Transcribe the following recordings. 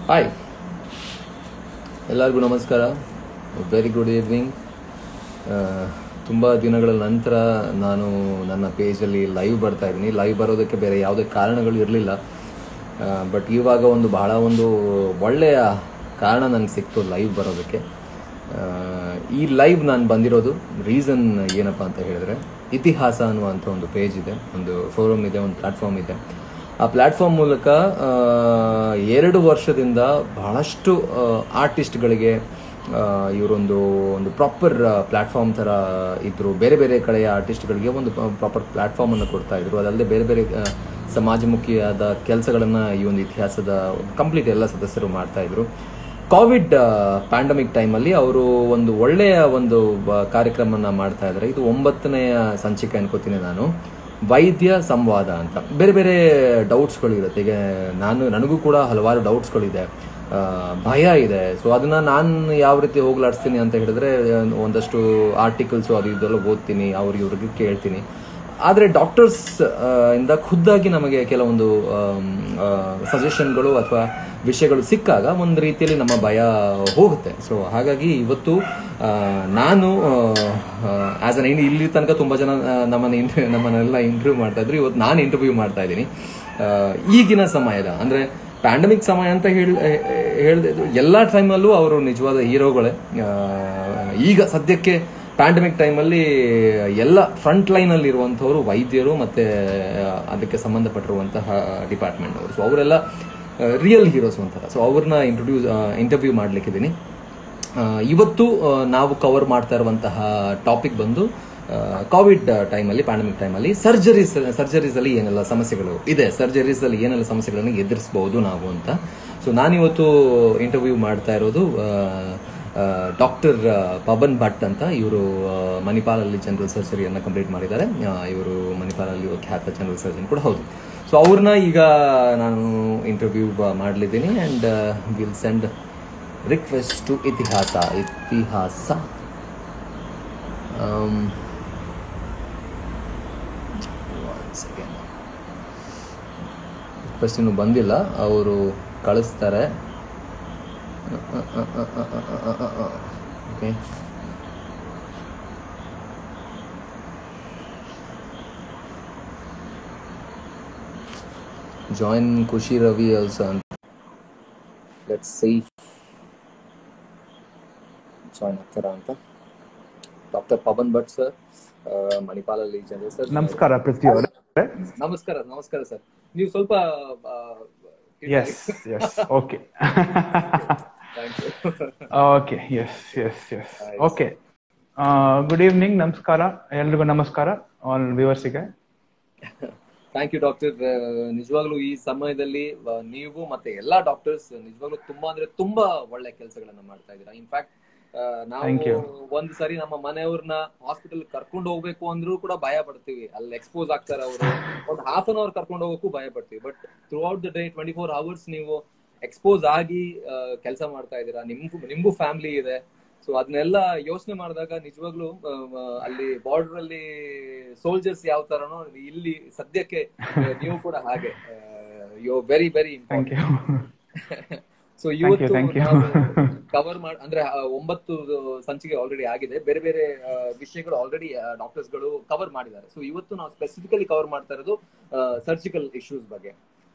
Hi ಎಲ್ಲರಿಗೂ ನಮಸ್ಕಾರ very good evening ತುಂಬ ದಿನಗಳ ನಂತರ ನಾನು ನನ್ನ ಪೇಜಲ್ಲಿ ಲೈವ್ ಬರ್ತಾ ಇದ್ದೀನಿ ಲೈವ್ ಬರೋದಕ್ಕೆ ಬೇರೆ ಯಾವುದೇ ಕಾರಣಗಳು ಇರಲಿಲ್ಲ ಬಟ್ ಇವಾಗ ಒಂದು ಬಹಳ ಒಂದು ಒಳ್ಳೆಯ ಕಾರಣ ನನಗೆ ಸಿಕ್ತು ಲೈವ್ ಬರೋದಕ್ಕೆ ಆ, ಈ ಲೈವ್ ನಾನು ಬಂದಿರೋದು ರೀಸನ್ ಏನಪ್ಪ ಅಂತ ಹೇಳಿದ್ರೆ ಇತಿಹಾಸ ಅನ್ನುವಂಥ ಒಂದು ಪೇಜ್ ಇದೆ ಒಂದು ಫೋರಮ್ ಇದೆ ಒಂದು ಪ್ಲಾಟ್ಫಾರ್ಮ್ ಇದೆ ಆ ಪ್ಲಾಟ್ಫಾರ್ಮ್ ಮೂಲಕ ಆ, ಎರಡು ವರ್ಷದಿಂದ ಬಹಳಷ್ಟು ಆರ್ಟಿಸ್ಟ್ಗಳಿಗೆ ಇವರೊಂದು ಒಂದು ಪ್ರಾಪರ್ ಪ್ಲಾಟ್ಫಾರ್ಮ್ ಥರ ಇದ್ರು ಬೇರೆ ಬೇರೆ ಕಡೆಯ ಆರ್ಟಿಸ್ಟ್ಗಳಿಗೆ ಒಂದು ಪ್ರಾಪರ್ ಪ್ಲಾಟ್ಫಾರ್ಮ್ ಅನ್ನು ಕೊಡ್ತಾ ಇದ್ರು ಅದಲ್ಲದೆ ಬೇರೆ ಬೇರೆ ಆ, ಸಮಾಜಮುಖಿಯಾದ ಕೆಲಸಗಳನ್ನು ಈ ಒಂದು ಇತಿಹಾಸದ ಕಂಪ್ಲೀಟ್ ಎಲ್ಲ ಸದಸ್ಯರು ಮಾಡ್ತಾ ಇದ್ರು ಕೋವಿಡ್ ಪ್ಯಾಂಡಮಿಕ್ ಟೈಮಲ್ಲಿ ಅವರು ಒಂದು ಒಳ್ಳೆಯ ಒಂದು ಬ- ಕಾರ್ಯಕ್ರಮನ ಮಾಡ್ತಾ ಇದ್ದಾರೆ ಇದು ಒಂಬತ್ತನೆಯ ಸಂಚಿಕೆ ಅನ್ಕೋತೀನಿ ನಾನು ವೈದ್ಯ ಸಂವಾದ ಅಂತ ಬೇರೆ ಬೇರೆ ಡೌಟ್ಸ್ಗಳು ಇರುತ್ತೆ ಈಗ ನಾನು ನನಗೂ ಕೂಡ ಹಲವಾರು ಡೌಟ್ಸ್ಗಳಿದೆ ಆ, ಭಯ ಇದೆ ಸೊ ಅದನ್ನ ನಾನು ಯಾವ ರೀತಿ ಹೋಗ್ಲಾಡಿಸ್ತೀನಿ ಅಂತ ಹೇಳಿದ್ರೆ ಆ, ಒಂದಷ್ಟು ಆರ್ಟಿಕಲ್ಸು ಅದು ಇದೆಲ್ಲ ಓದ್ತೀನಿ ಅವ್ರ ಇವ್ರಿಗೆ ಕೇಳ್ತೀನಿ ಆದರೆ ಡಾಕ್ಟರ್ಸ್ ಇಂದ ಖುದ್ದಾಗಿ ನಮಗೆ ಕೆಲವೊಂದು ಸಜೆಷನ್ಗಳು ಅಥವಾ ವಿಷಯಗಳು ಸಿಕ್ಕಾಗ ಒಂದು ರೀತಿಯಲ್ಲಿ ನಮ್ಮ ಭಯ ಹೋಗುತ್ತೆ ಸೊ ಹಾಗಾಗಿ ಇವತ್ತು ಆ, ನಾನು ಆಸ್ ಅನ್ ಇಲ್ಲಿ ತನಕ ತುಂಬ ಜನ ಆ, ನಮ್ಮನ್ನ ಇಂಟರ್ ನಮ್ಮನ್ನೆಲ್ಲ ಇಂಟರ್ವ್ಯೂ ಮಾಡ್ತಾ ಇದ್ರು ಇವತ್ತು ನಾನು ಇಂಟರ್ವ್ಯೂ ಮಾಡ್ತಾ ಇದ್ದೀನಿ ಆ, ಈಗಿನ ಸಮಯದ ಅಂದ್ರೆ ಪ್ಯಾಂಡಮಿಕ್ ಸಮಯ ಅಂತ ಹೇಳಿ ಹೇಳಿದೆ ಎಲ್ಲ ಟೈಮಲ್ಲೂ ಅವರು ನಿಜವಾದ ಹೀರೋಗಳೇ ಆ, ಈಗ ಸದ್ಯಕ್ಕೆ ಪ್ಯಾಂಡಮಿಕ್ ಟೈಮಲ್ಲಿ ಎಲ್ಲ ಫ್ರಂಟ್ ಲೈನಲ್ಲಿ ಇರುವಂಥವರು ವೈದ್ಯರು ಮತ್ತೆ ಆ, ಅದಕ್ಕೆ ಸಂಬಂಧಪಟ್ಟಿರುವಂತಹ ಡಿಪಾರ್ಟ್ಮೆಂಟ್ ಅವರು ಸೊ ಅವರೆಲ್ಲ ರಿಯಲ್ ಹೀರೋಸ್ ಒಂಥರ ಸೊ ಅವ್ರನ್ನ ಇಂಟ್ರೊಡ್ಯೂಸ್ ಇಂಟರ್ವ್ಯೂ ಮಾಡ್ಲಿಕ್ಕಿದ್ದೀನಿ ಆ, ಇವತ್ತು ಆ, ನಾವು ಕವರ್ ಮಾಡ್ತಾ ಇರುವಂತಹ ಟಾಪಿಕ್ ಬಂದು ಕೋವಿಡ್ ಟೈಮಲ್ಲಿ ಪ್ಯಾಂಡಮಿಕ್ ಟೈಮಲ್ಲಿ ಸರ್ಜರೀಸ್ ಸರ್ಜರೀಸ್ ಅಲ್ಲಿ ಏನೆಲ್ಲ ಸಮಸ್ಯೆಗಳು ಇದೆ ಸರ್ಜರೀಸ್ ಅಲ್ಲಿ ಏನೆಲ್ಲ ಸಮಸ್ಯೆಗಳನ್ನು ಎದುರಿಸಬಹುದು ನಾವು ಅಂತ ಸೊ ನಾನಿವತ್ತು ಇಂಟರ್ವ್ಯೂ ಮಾಡ್ತಾ ಇರೋದು ಡಾಕ್ಟರ್ ಪವನ್ ಭಟ್ ಅಂತ ಇವರು ಮಣಿಪಾಲಲ್ಲಿ ಜನರಲ್ ಸರ್ಜರಿಯನ್ನು ಕಂಪ್ಲೀಟ್ ಮಾಡಿದ್ದಾರೆ ಇವರು ಮಣಿಪಾಲಲ್ಲಿ ಖ್ಯಾತ ಜನರಲ್ ಸರ್ಜನ್ ಕೂಡ ಹೌದು ಸೊ ಅವ್ರನ್ನ ಈಗ ನಾನು ಇಂಟರ್ವ್ಯೂ ಮಾಡಲಿದ್ದೀನಿ and will send request to ಇತಿಹಾಸ ಇತಿಹಾಸ ರಿಕ್ವೆಸ್ಟ್ ಇನ್ನೂ ಬಂದಿಲ್ಲ ಅವರು ಕಳಿಸ್ತಾರೆ okay join Khushi Ravi also ಅಂತ ಲೆಟ್ಸ್ ಸಿ ಜಾಯಿನ್ ಆಗ್ತಾರಾ ಅಂತ ಡಾಕ್ಟರ್ ಪವನ್ ಭಟ್ ಸರ್ ಮಣಿಪಾಲಲ್ಲಿ ಜನರಲ್ ಸರ್ ನಮಸ್ಕಾರ ಪೃಥ್ವಿ ಅವರೇ ನಮಸ್ಕಾರ ನಮಸ್ಕಾರ ಸರ್ ನೀವು ಸ್ವಲ್ಪ yes yes okay thank you okay yes yes yes okay good evening ನಮಸ್ಕಾರ ಎಲ್ರಿಗೂ ನಮಸ್ಕಾರ ಆಲ್ ವ್ಯೂವರ್ಸಿಗೆ ಥ್ಯಾಂಕ್ ಯು ಡಾಕ್ಟರ್ ನಿಜವಾಗ್ಲೂ ಈ ಸಮಯದಲ್ಲಿ ಆ, ನೀವು ಮತ್ತೆ ಎಲ್ಲಾ ಡಾಕ್ಟರ್ಸ್ ನಿಜವಾಗ್ಲೂ ತುಂಬಾ ಅಂದ್ರೆ ತುಂಬಾ ಒಳ್ಳೆ ಕೆಲಸಗಳನ್ನ ಮಾಡ್ತಾ ಇದ್ದೀರಾ ಇನ್ಫ್ಯಾಕ್ಟ್ Thank ನಾವು you. ಒಂದ್ ಸರಿ ನಮ್ಮ ಮನೆಯವ್ರನ್ನ ಹಾಸ್ಪಿಟಲ್ ಕರ್ಕೊಂಡು ಹೋಗ್ಬೇಕು ಅಂದ್ರೂ ಕೂಡ ಭಯ ಪಡ್ತೀವಿ ಅಲ್ಲಿ ಎಕ್ಸ್ಪೋಸ್ ಆಗ್ತಾರೆ ಅವರು ಒಂದ್ ಹಾಫ್ ಅನ್ ಅವರ್ ಕರ್ಕೊಂಡು ಹೋಗೋಕ್ಕೂ ಭಯ ಪಡ್ತೀವಿ but throughout the day twenty four hours ನೀವು ಎಕ್ಸ್ಪೋಸ್ ಆಗಿ ಕೆಲಸ ಮಾಡ್ತಾ ಇದ್ದೀರಾ ನಿಮ್ಗೂ ನಿಮ್ಗೂ ಫ್ಯಾಮಿಲಿ ಇದೆ ಸೊ ಅದನ್ನೆಲ್ಲ ಯೋಚನೆ ಮಾಡಿದಾಗ ನಿಜವಾಗ್ಲೂ ಆ, ಆ, ಅಲ್ಲಿ ಬಾರ್ಡರ್ ಅಲ್ಲಿ ಸೋಲ್ಜರ್ಸ್ ಯಾವ ತರನೋ ಇಲ್ಲಿ ಸದ್ಯಕ್ಕೆ ಆ, ನೀವು ಕೂಡ ಹಾಗೆ you very very thank important you so you, ಇವತ್ತು thank you. ಕವರ್ ಮಾಡಿ ಅಂದ್ರೆ ಆ, ಒಂಬತ್ತು ಸಂಚಿಕೆ ಆಲ್ರೆಡಿ ಆಗಿದೆ ಬೇರೆ ಬೇರೆ ಆ, ವಿಷಯಗಳು ಆಲ್ರೆಡಿ ಡಾಕ್ಟರ್ಸ್ ಗಳು ಕವರ್ ಮಾಡಿದ್ದಾರೆ ಸೊ ಇವತ್ತು ನಾವು ಸ್ಪೆಸಿಫಿಕಲಿ ಕವರ್ ಮಾಡ್ತಾ ಇರೋದು ಸರ್ಜಿಕಲ್ ಇಶ್ಯೂಸ್ ಬಗ್ಗೆ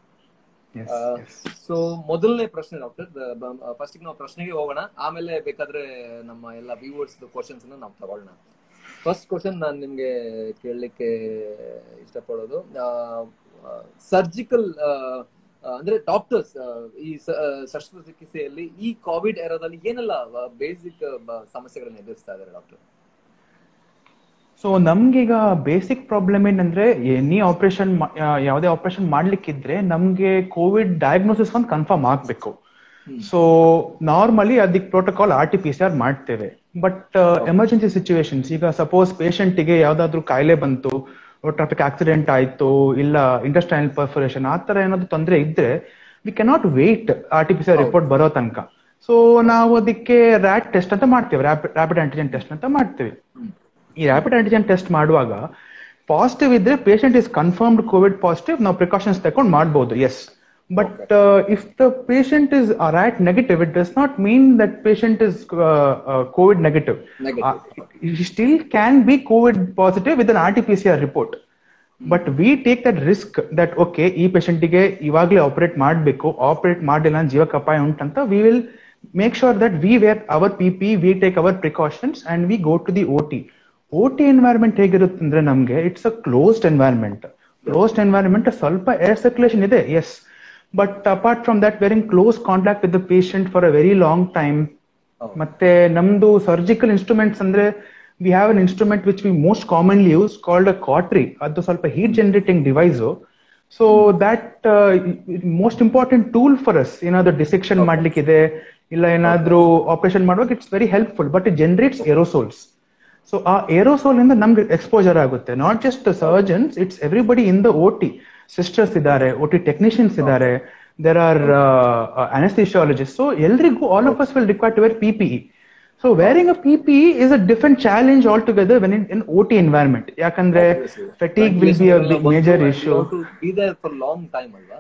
ಸೊ ಮೊದಲನೇ ಪ್ರಶ್ನೆ ಡಾಕ್ಟರ್ ಫಸ್ಟ್ ನಾವು ಪ್ರಶ್ನೆಗೆ ಹೋಗೋಣ ಆಮೇಲೆ ಬೇಕಾದ್ರೆ ನಮ್ಮ ಎಲ್ಲ ವ್ಯೂವರ್ಸ್ ಕ್ವಶನ್ಸ್ ನಾವು ತಗೊಳ್ಳೋಣ ಫಸ್ಟ್ ಕ್ವಶನ್ ನಾನು ನಿಮ್ಗೆ ಕೇಳಲಿಕ್ಕೆ ಇಷ್ಟಪಡೋದು ಸರ್ಜಿಕಲ್ ಅಂದ್ರೆ ಡಾಕ್ಟರ್ಸ್ ಈ ಸ- ಆ, ಶಸ್ತ್ರಚಿಕಿತ್ಸೆಯಲ್ಲಿ ಈ ಕೋವಿಡ್ ಎರದಲ್ಲಿ ಏನೆಲ್ಲ ಬೇಸಿಕ್ ಸಮಸ್ಯೆಗಳನ್ನ ಎದುರಿಸ್ತಾ ಇದ್ದಾರೆ ಡಾಕ್ಟರ್ ಸೊ ನಮ್ಗೀಗ ಬೇಸಿಕ್ ಪ್ರಾಬ್ಲಮ್ ಏನಂದ್ರೆ ಎನಿ ಆಪರೇಷನ್ ಯಾವುದೇ ಆಪರೇಷನ್ ಮಾಡ್ಲಿಕ್ಕಿದ್ರೆ ನಮ್ಗೆ ಕೋವಿಡ್ ಡಯಾಗ್ನೋಸಿಸ್ ಒಂದು ಕನ್ಫರ್ಮ್ ಆಗ್ಬೇಕು ಸೊ ನಾರ್ಮಲಿ ಅದಕ್ಕೆ protocol R T P C R ಮಾಡ್ತೇವೆ ಬಟ್ ಎಮರ್ಜೆನ್ಸಿ ಸಿಚುವೇಶನ್ಸ್ ಈಗ ಸಪೋಸ್ ಗೆ ಯಾವ್ದಾದ್ರು ಕಾಯಿಲೆ ಬಂತು ಟ್ರಾಫಿಕ್ ಆಕ್ಸಿಡೆಂಟ್ ಆಯ್ತು ಇಲ್ಲ ಇಂಡಸ್ಟ್ರಿಯಲ್ ಪರ್ಫರೇಷನ್ ಆ ತರ ಏನಾದ್ರು ತೊಂದರೆ ಇದ್ರೆ we cannot wait R T P C R report ಬರೋ ತನಕ ಸೊ ನಾವು ಅದಕ್ಕೆ ರ್ಯಾಟ್ ಟೆಸ್ಟ್ ಅಂತ ಮಾಡ್ತೇವೆ ರ್ಯಾಪಿಡ್ ಆಂಟಿಜೆನ್ ಟೆಸ್ಟ್ ಅಂತ ಮಾಡ್ತೇವೆ ಈ ರ್ಯಾಪಿಡ್ ಆಂಟಿಜೆನ್ ಟೆಸ್ಟ್ ಮಾಡುವಾಗ ಪಾಸಿಟಿವ್ ಇದ್ರೆ patient is confirmed COVID positive ನಾವು ಪ್ರಿಕಾಷನ್ಸ್ ತಗೊಂಡು ಮಾಡ್ಬೋದು yes But uh, if the patient is RAT negative, it does not mean that patient is uh, uh, COVID negative. Negative. Uh, he still can be COVID positive with an RT-PCR report. But we take that risk that okay ಈ ಪೇಷಂಟಿಗೆ ಇವಾಗಲೇ operate ಮಾಡಬೇಕು operate ಮಾಡಿಲ್ಲ ಜೀವಕ್ಕೆ ಅಪಾಯ ಉಂಟಂತ we will make sure that we wear our P P we take our precautions and we go to the O T O T environment ಹೇಗಿರುತ್ತೆ ಅಂದ್ರೆ ನಮಗೆ it's a closed environment closed environment ಸ್ವಲ್ಪ air circulation ಇದೆ yes but apart from that were in close contact with the patient for a very long time ಮತ್ತೆ ನಮ್ದು surgical instruments ಅಂದ್ರೆ we have an instrument which we most commonly use called a cautery ಅದು ಸ್ವಲ್ಪ heat generating device so that most important tool for us ಏನಾದ್ರು dissection ಮಾಡ್ಲಿಕ್ಕಿದೆ ಇಲ್ಲ ಏನಾದ್ರೂ operation ಮಾಡುವಾಗ it's very helpful but it generates aerosols so ಆ aerosol ಇಂದ ನಮ್ಗೆ ಎಕ್ಸ್ಪೋಜರ್ ಆಗುತ್ತೆ not just surgeons it's everybody in the O T sisters ಇದ್ದಾರೆ ಓ ಟಿ ಟೆಕ್ನಿಷಿಯನ್ಸ್ ಇದ್ದಾರೆ ದೇರ್ ಆರ್ ಅನೆಸ್ಥಿಷಿಯಾಲಜಿಸ್ಟ್ ಸೊ ಎಲ್ರಿಗೂ all of us will require to wear PPE so wearing a PPE is a different challenge altogether when in in O T environment ಯಾಕಂದ್ರೆ fatigue will be a big major issue be there for long time ಅಲ್ವಾ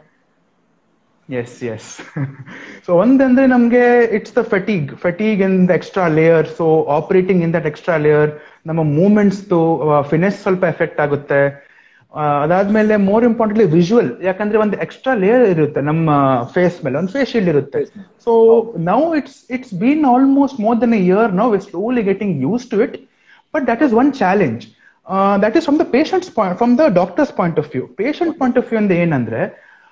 yes yes so ಒಂದಂದ್ರೆ ನಮ್ಗೆ it's the fatigue fatigue in the extra layer so operating in that extra layer ನಮ್ಮ movements finesse ಸ್ವಲ್ಪ effect ಆಗುತ್ತೆ ಅದಾದ್ಮೇಲೆ more importantly visual ಯಾಕಂದ್ರೆ ಒಂದು extra layer ಇರುತ್ತೆ ನಮ್ಮ ಫೇಸ್ ಮೇಲೆ ಒಂದು ಫೇಸ್ ಶೀಲ್ಡ್ ಇರುತ್ತೆ so now it's it's been almost more than a year now we slowly getting used to it but that is one challenge that is from the patients point from the doctors point of view patient point of view ಅಂದ್ರೆ ಏನಂದ್ರೆ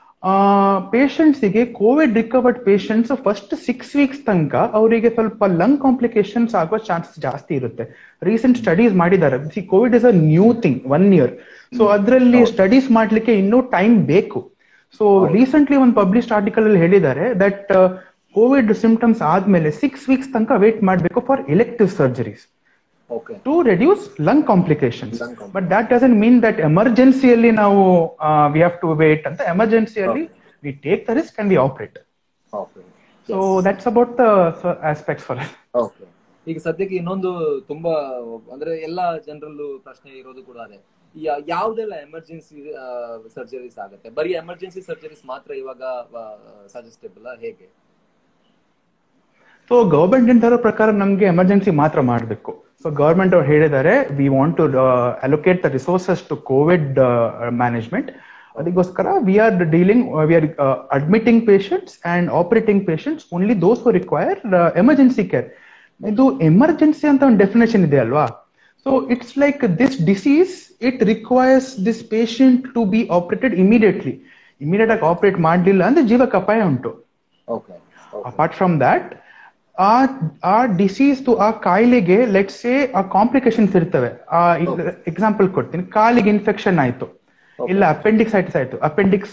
ಪೇಷಂಟ್ಸಿಗೆ COVID recovered patients first six weeks ತನಕ ಅವರಿಗೆ ಸ್ವಲ್ಪ lung complications ಆಗೋ chances ಜಾಸ್ತಿ ಇರುತ್ತೆ recent studies ಮಾಡಿದ್ದಾರೆ see COVID is a new thing one year so ಅದರಲ್ಲಿ ಸ್ಟಡೀಸ್ ಮಾಡ್ಲಿಕ್ಕೆ ಇನ್ನೂ ಟೈಮ್ ಬೇಕು ಸೊ ರೀಸೆಂಟ್ಲಿ ಒಂದು ಪಬ್ಲಿಷ್ ಆರ್ಟಿಕಲ್ ಅಲ್ಲಿ ಹೇಳಿದ್ದಾರೆ ದಟ್ ಕೋವಿಡ್ ಸಿಂಪ್ಟಮ್ಸ್ ಆದ್ಮೇಲೆ ಸಿಕ್ಸ್ ವೀಕ್ಸ್ ತನಕ ವೇಟ್ ಮಾಡಬೇಕು for elective surgeries okay to reduce lung complications but that doesn't mean that ಎಮರ್ಜೆನ್ಸಿಯಲ್ಲಿ ನಾವು ವಿ ಹ್ಯಾವ್ ಟು ವೇಟ್ ಅಂತ ಎಮರ್ಜೆನ್ಸಿಯಲ್ಲಿ we take the risk and we operate okay so that's about the aspects for okay ಈಗ ಸದ್ಯಕ್ಕೆ ಇನ್ನೊಂದು ತುಂಬಾ ಅಂದ್ರೆ ಎಲ್ಲಾ ಜನರಲ್ಲೂ ಪ್ರಶ್ನೆ ಇರೋದು ಕೂಡ ಅದೇ ಯಾ- ಯಾವ್ದೆಲ್ಲ ಎಮರ್ಜೆನ್ಸಿ ಸರ್ಜರೀಸ್ ಆಗುತ್ತೆ ಬರೀ ಎಮರ್ಜೆನ್ಸಿ ಸರ್ಜರೀಸ್ ಮಾತ್ರ ಇವಾಗ ಸಜೆಸ್ಟೇಬಲ್ ಹೇಗೆ ಸೊ ಗವರ್ಮೆಂಟ್ ಇಂದ ಪ್ರಕಾರ ನಮ್ಗೆ ಎಮರ್ಜೆನ್ಸಿ ಮಾತ್ರ ಮಾಡಬೇಕು ಸೊ ಗವರ್ಮೆಂಟ್ ಅವ್ರು ಹೇಳಿದ್ದಾರೆ we want to allocate the resources to COVID management ಅದಕ್ಕೋಸ್ಕರ we are dealing we are admitting patients and operating patients only those who require emergency care ಇದು ಎಮರ್ಜೆನ್ಸಿ ಅಂತ ಒಂದು ಡೆಫಿನೇಷನ್ ಇದೆ ಅಲ್ವಾ so it's like this disease it requires this patient to be operated immediately immediate ಆಗಿ operate ಮಾಡಲಿಲ್ಲ ಅಂದ್ರೆ ಜೀವಕ್ಕೆ ಅಪಾಯ ಉಂಟು ಓಕೆ ಅಪಾರ್ಟ್ ಫ್ರಮ್ ದಟ್ ಆ ಆ ಡಿಸೀಸ್ ಆ ಕಾಯಿಲೆಗೆ ಲೆಟ್ಸ್ ಸೇ ಆ ಕಾಂಪ್ಲಿಕೇಶನ್ಸ್ ಇರ್ತವೆ ಆ ಎಕ್ಸಾಂಪಲ್ ಕೊಡ್ತೀನಿ ಕಾಲಿಗೆ ಇನ್ಫೆಕ್ಷನ್ ಆಯ್ತು ಇಲ್ಲ ಅಪೆಂಡಿಕ್ಸೈಟಿಸ್ ಆಯ್ತು ಅಪೆಂಡಿಕ್ಸ್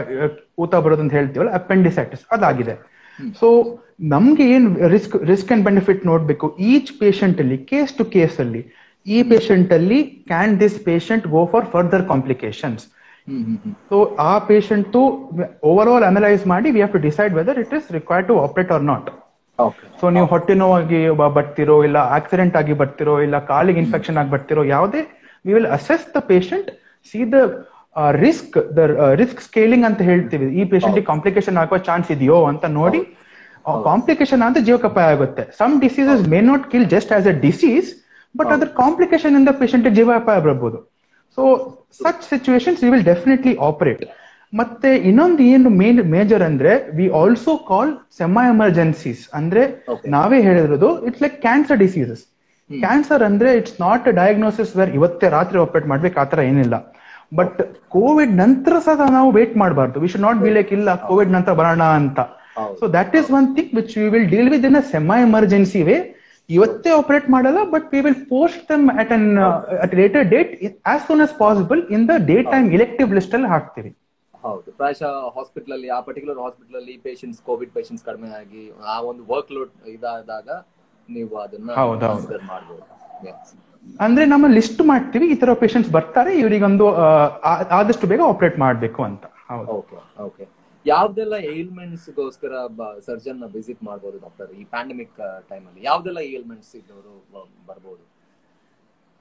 ಊತ ಬರೋದು ಅಂತ ಹೇಳ್ತೀವಲ್ಲ ಅಪೆಂಡಿಸೈಟಿಸ್ ಅದಾಗಿದೆ ಸೊ ನಮ್ಗೆ ಏನ್ ರಿಸ್ಕ್ ರಿಸ್ಕ್ ಅಂಡ್ ಬೆನಿಫಿಟ್ ನೋಡ್ಬೇಕು ಈಚ್ ಪೇಷಂಟ್ ಅಲ್ಲಿ ಕೇಸ್ ಟು ಕೇಸ್ ಅಲ್ಲಿ ಈ ಪೇಷಂಟ್ ಅಲ್ಲಿ can this patient go for further complications hmm hmm hmm so ಆ ಪೇಷಂಟ್ ಓವರ್ ಆಲ್ ಅನಲೈಸ್ ಮಾಡಿ we have to decide whether it is required to operate or not okay so ನೀವು ಹೊಟ್ಟೆ ನೋವಾಗಿ ಬ- ಬರ್ತಿರೋ ಇಲ್ಲ ಆಕ್ಸಿಡೆಂಟ್ ಆಗಿ ಬರ್ತಿರೋ ಇಲ್ಲ ಕಾಲಿಗೆ ಇನ್ಫೆಕ್ಷನ್ ಆಗಿ ಬರ್ತಿರೋ ಯಾವುದೇ we will assess the patient see the risk the risk scaling ಅಂತ ಹೇಳ್ತೀವಿ ಈ ಪೇಷಂಟ್ ಕಾಂಪ್ಲಿಕೇಶನ್ ಆಗೋ ಚಾನ್ಸ್ ಇದೆಯೋ ಅಂತ ನೋಡಿ ಕಾಂಪ್ಲಿಕೇಶನ್ ಆದ್ರೆ ಜೀವಕ್ಕಪಾಯ ಆಗುತ್ತೆ some diseases may not kill just as a disease but ಅದ್ರ ಕಾಂಪ್ಲಿಕೇಶನ್ ಇಂದ ಪೇಷಂಟ್ ಜೀವಾಪಾಯ ಬರ್ಬೋದು so such situations we will definitely operate ಮತ್ತೆ ಇನ್ನೊಂದು ಏನು ಮೇನ್ ಮೇಜರ್ ಅಂದ್ರೆ we also call semi emergencies ಅಂದ್ರೆ Okay. ನಾವೇ ಹೇಳಿರೋದು it's like cancer diseases cancer ಅಂದ್ರೆ ಇಟ್ಸ್ ನಾಟ್ ಡಯಾಗ್ನೋಸಿಸ್ ವೇರ್ ಇವತ್ತೇ ರಾತ್ರಿ ಆಪರೇಟ್ ಮಾಡ್ಬೇಕು ಆತರ ಏನಿಲ್ಲ ಬಟ್ ಕೋವಿಡ್ ನಂತರ ಸಹ ನಾವು ವೇಟ್ ಮಾಡಬಾರ್ದು we should not be like ಇಲ್ಲ ಕೋವಿಡ್ ನಂತರ ಬರೋಣ ಅಂತ ಹೌದು. So that is one thing which we will deal with in a semi emergency way ಇವತ್ತೇ ಆಪರೇಟ್ ಮಾಡಲ್ಲ but we will post them at an at later date as soon as possible in the daytime elective list ಅಲ್ಲಿ ಹಾಕ್ತೀವಿ ಹೌದು ಪ್ರಾಯಶಃ hospital ಅಲ್ಲಿ ಆ particular hospital ಅಲ್ಲಿ patients COVID patients ಕಡಿಮೆ ಆಗಿ ಆ ಒಂದು ವರ್ಕ್ ಲೋಡ್ ಇದಾದಾಗ ನೀವು ಅದನ್ನ ಹೌದು, ಹೌದು. consider ಮಾಡ್ಬೋದು Yes. ಅಂದ್ರೆ ನಮ್ಮ ಲಿಸ್ಟ್ ಮಾಡ್ತೀವಿ ಈ ತರ ಪೇಷಂಟ್ಸ್ ಬರ್ತಾರೆ ಇವರಿಗೊಂದು ಆದಷ್ಟು ಬೇಗ ಆಪರೇಟ್ ಮಾಡಬೇಕು ಅಂತ ಹೌದು ಓಕೆ ಓಕೆ ಯಾವ್ದೆಲ್ಲ ಏಲ್ಮೆಂಟ್ಸ್ ಗೋಸ್ಕರ ಸರ್ಜನ್ ವಿಸಿಟ್ ಮಾಡ್ಬೋದು ಡಾಕ್ಟರ್ ಈ ಪ್ಯಾಂಡಮಿಕ್ ಟೈಮ್ ಅಲ್ಲಿ ಯಾವ್ದೆಲ್ಲ ಏಲ್ಮೆಂಟ್ಸ್ ಇದ್ದವರು ಬರ್ಬೋದು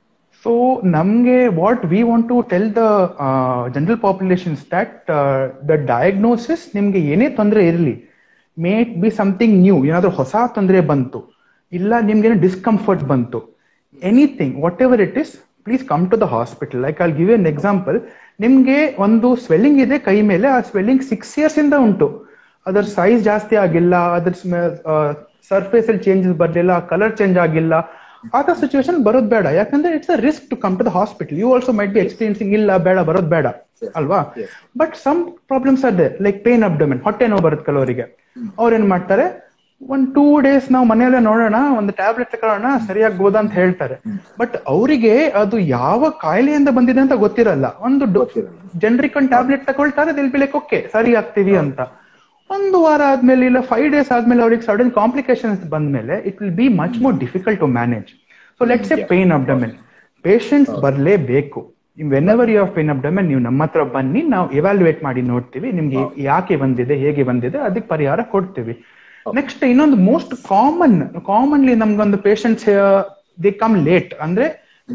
ಸೊ ನಮ್ಗೆ what we want to tell the general populations that the diagnosis ನಿಮ್ಗೆ ಏನೇ ತೊಂದರೆ ಇರಲಿ may it be something new ಏನಾದ್ರೂ ಹೊಸ ತೊಂದರೆ ಬಂತು ಇಲ್ಲ ನಿಮ್ಗೆ ಡಿಸ್ಕಂಫರ್ಟ್ ಬಂತು anything whatever it is please come to the hospital like I give an example ನಿಮ್ಗೆ ಒಂದು ಸ್ವೆಲ್ಲಿಂಗ್ ಇದೆ ಕೈ ಮೇಲೆ ಆ ಸ್ವೆಲ್ಲಿಂಗ್ ಸಿಕ್ಸ್ ಇಯರ್ಸ್ ಇಂದ ಉಂಟು ಅದರ ಸೈಜ್ ಜಾಸ್ತಿ ಆಗಿಲ್ಲ ಅದ್ರ ಸರ್ಫೇಸ್ ಅಲ್ಲಿ ಚೇಂಜಸ್ ಬರ್ಲಿಲ್ಲ ಕಲರ್ ಚೇಂಜ್ ಆಗಿಲ್ಲ ಆ ತರ ಸಿಚುವೇಶನ್ ಬರೋದ್ ಬೇಡ ಯಾಕಂದ್ರೆ it's a risk to come to the hospital you also might be experiencing ಇಲ್ಲ ಬೇಡ ಬರೋದ್ ಬೇಡ ಅಲ್ವಾ ಬಟ್ ಸಮ್ ಪ್ರಾಬ್ಲಮ್ಸ್ ಅದೇ ಲೈಕ್ ಪೇನ್ ಅಬ್ಡಮೆನ್ ಹೊಟ್ಟೆ ನೋವು ಬರುತ್ತೆ ಕೆಲವರಿಗೆ ಅವ್ರು ಏನ್ ಮಾಡ್ತಾರೆ ಒಂದ್ ಟೂ ಡೇಸ್ ನಾವು ಮನೆಯಲ್ಲೇ ನೋಡೋಣ ಒಂದು ಟ್ಯಾಬ್ಲೆಟ್ ತಗೊಳ್ಳೋಣ ಸರಿಯಾಗ್ಬೋದಾ ಅಂತ ಹೇಳ್ತಾರೆ ಬಟ್ ಅವರಿಗೆ ಅದು ಯಾವ ಕಾಯಿಲೆಯಿಂದ ಬಂದಿದೆ ಅಂತ ಗೊತ್ತಿರಲ್ಲ ಒಂದು ಜನರಿಕ್ ಒಂದು ಟ್ಯಾಬ್ಲೆಟ್ ತಗೊಳ್ತಾರೆ ದಿಲ್ ಬಿ ಲೈಕ್ ಓಕೆ ಸರಿ ಆಗ್ತೀವಿ ಅಂತ ಒಂದು ವಾರ ಆದ್ಮೇಲೆ ಇಲ್ಲ ಫೈವ್ ಡೇಸ್ ಆದ್ಮೇಲೆ ಅವ್ರಿಗೆ ಸಡನ್ ಕಾಂಪ್ಲಿಕೇಶನ್ಸ್ ಬಂದ್ಮೇಲೆ it will be much more difficult to manage so let's a pain abdomen patients ಬರ್ಲೇಬೇಕು whenever you pain abdomen ನೀವು ನಮ್ಮ ಹತ್ರ ಬನ್ನಿ ನಾವು ಎವ್ಯಾಲ್ಯೂಯೇಟ್ ಮಾಡಿ ನೋಡ್ತೀವಿ ನಿಮ್ಗೆ ಯಾಕೆ ಬಂದಿದೆ ಹೇಗೆ ಬಂದಿದೆ ಅದಕ್ಕೆ ಪರಿಹಾರ ಕೊಡ್ತೀವಿ ನೆಕ್ಸ್ಟ್ ಇನ್ನೊಂದು ಮೋಸ್ಟ್ ಕಾಮನ್ ಕಾಮನ್ಲಿ ನಮ್ಗೊಂದು ಪೇಷಂಟ್ಸ್ ದೇ ಕಮ್ ಲೇಟ್ ಅಂದ್ರೆ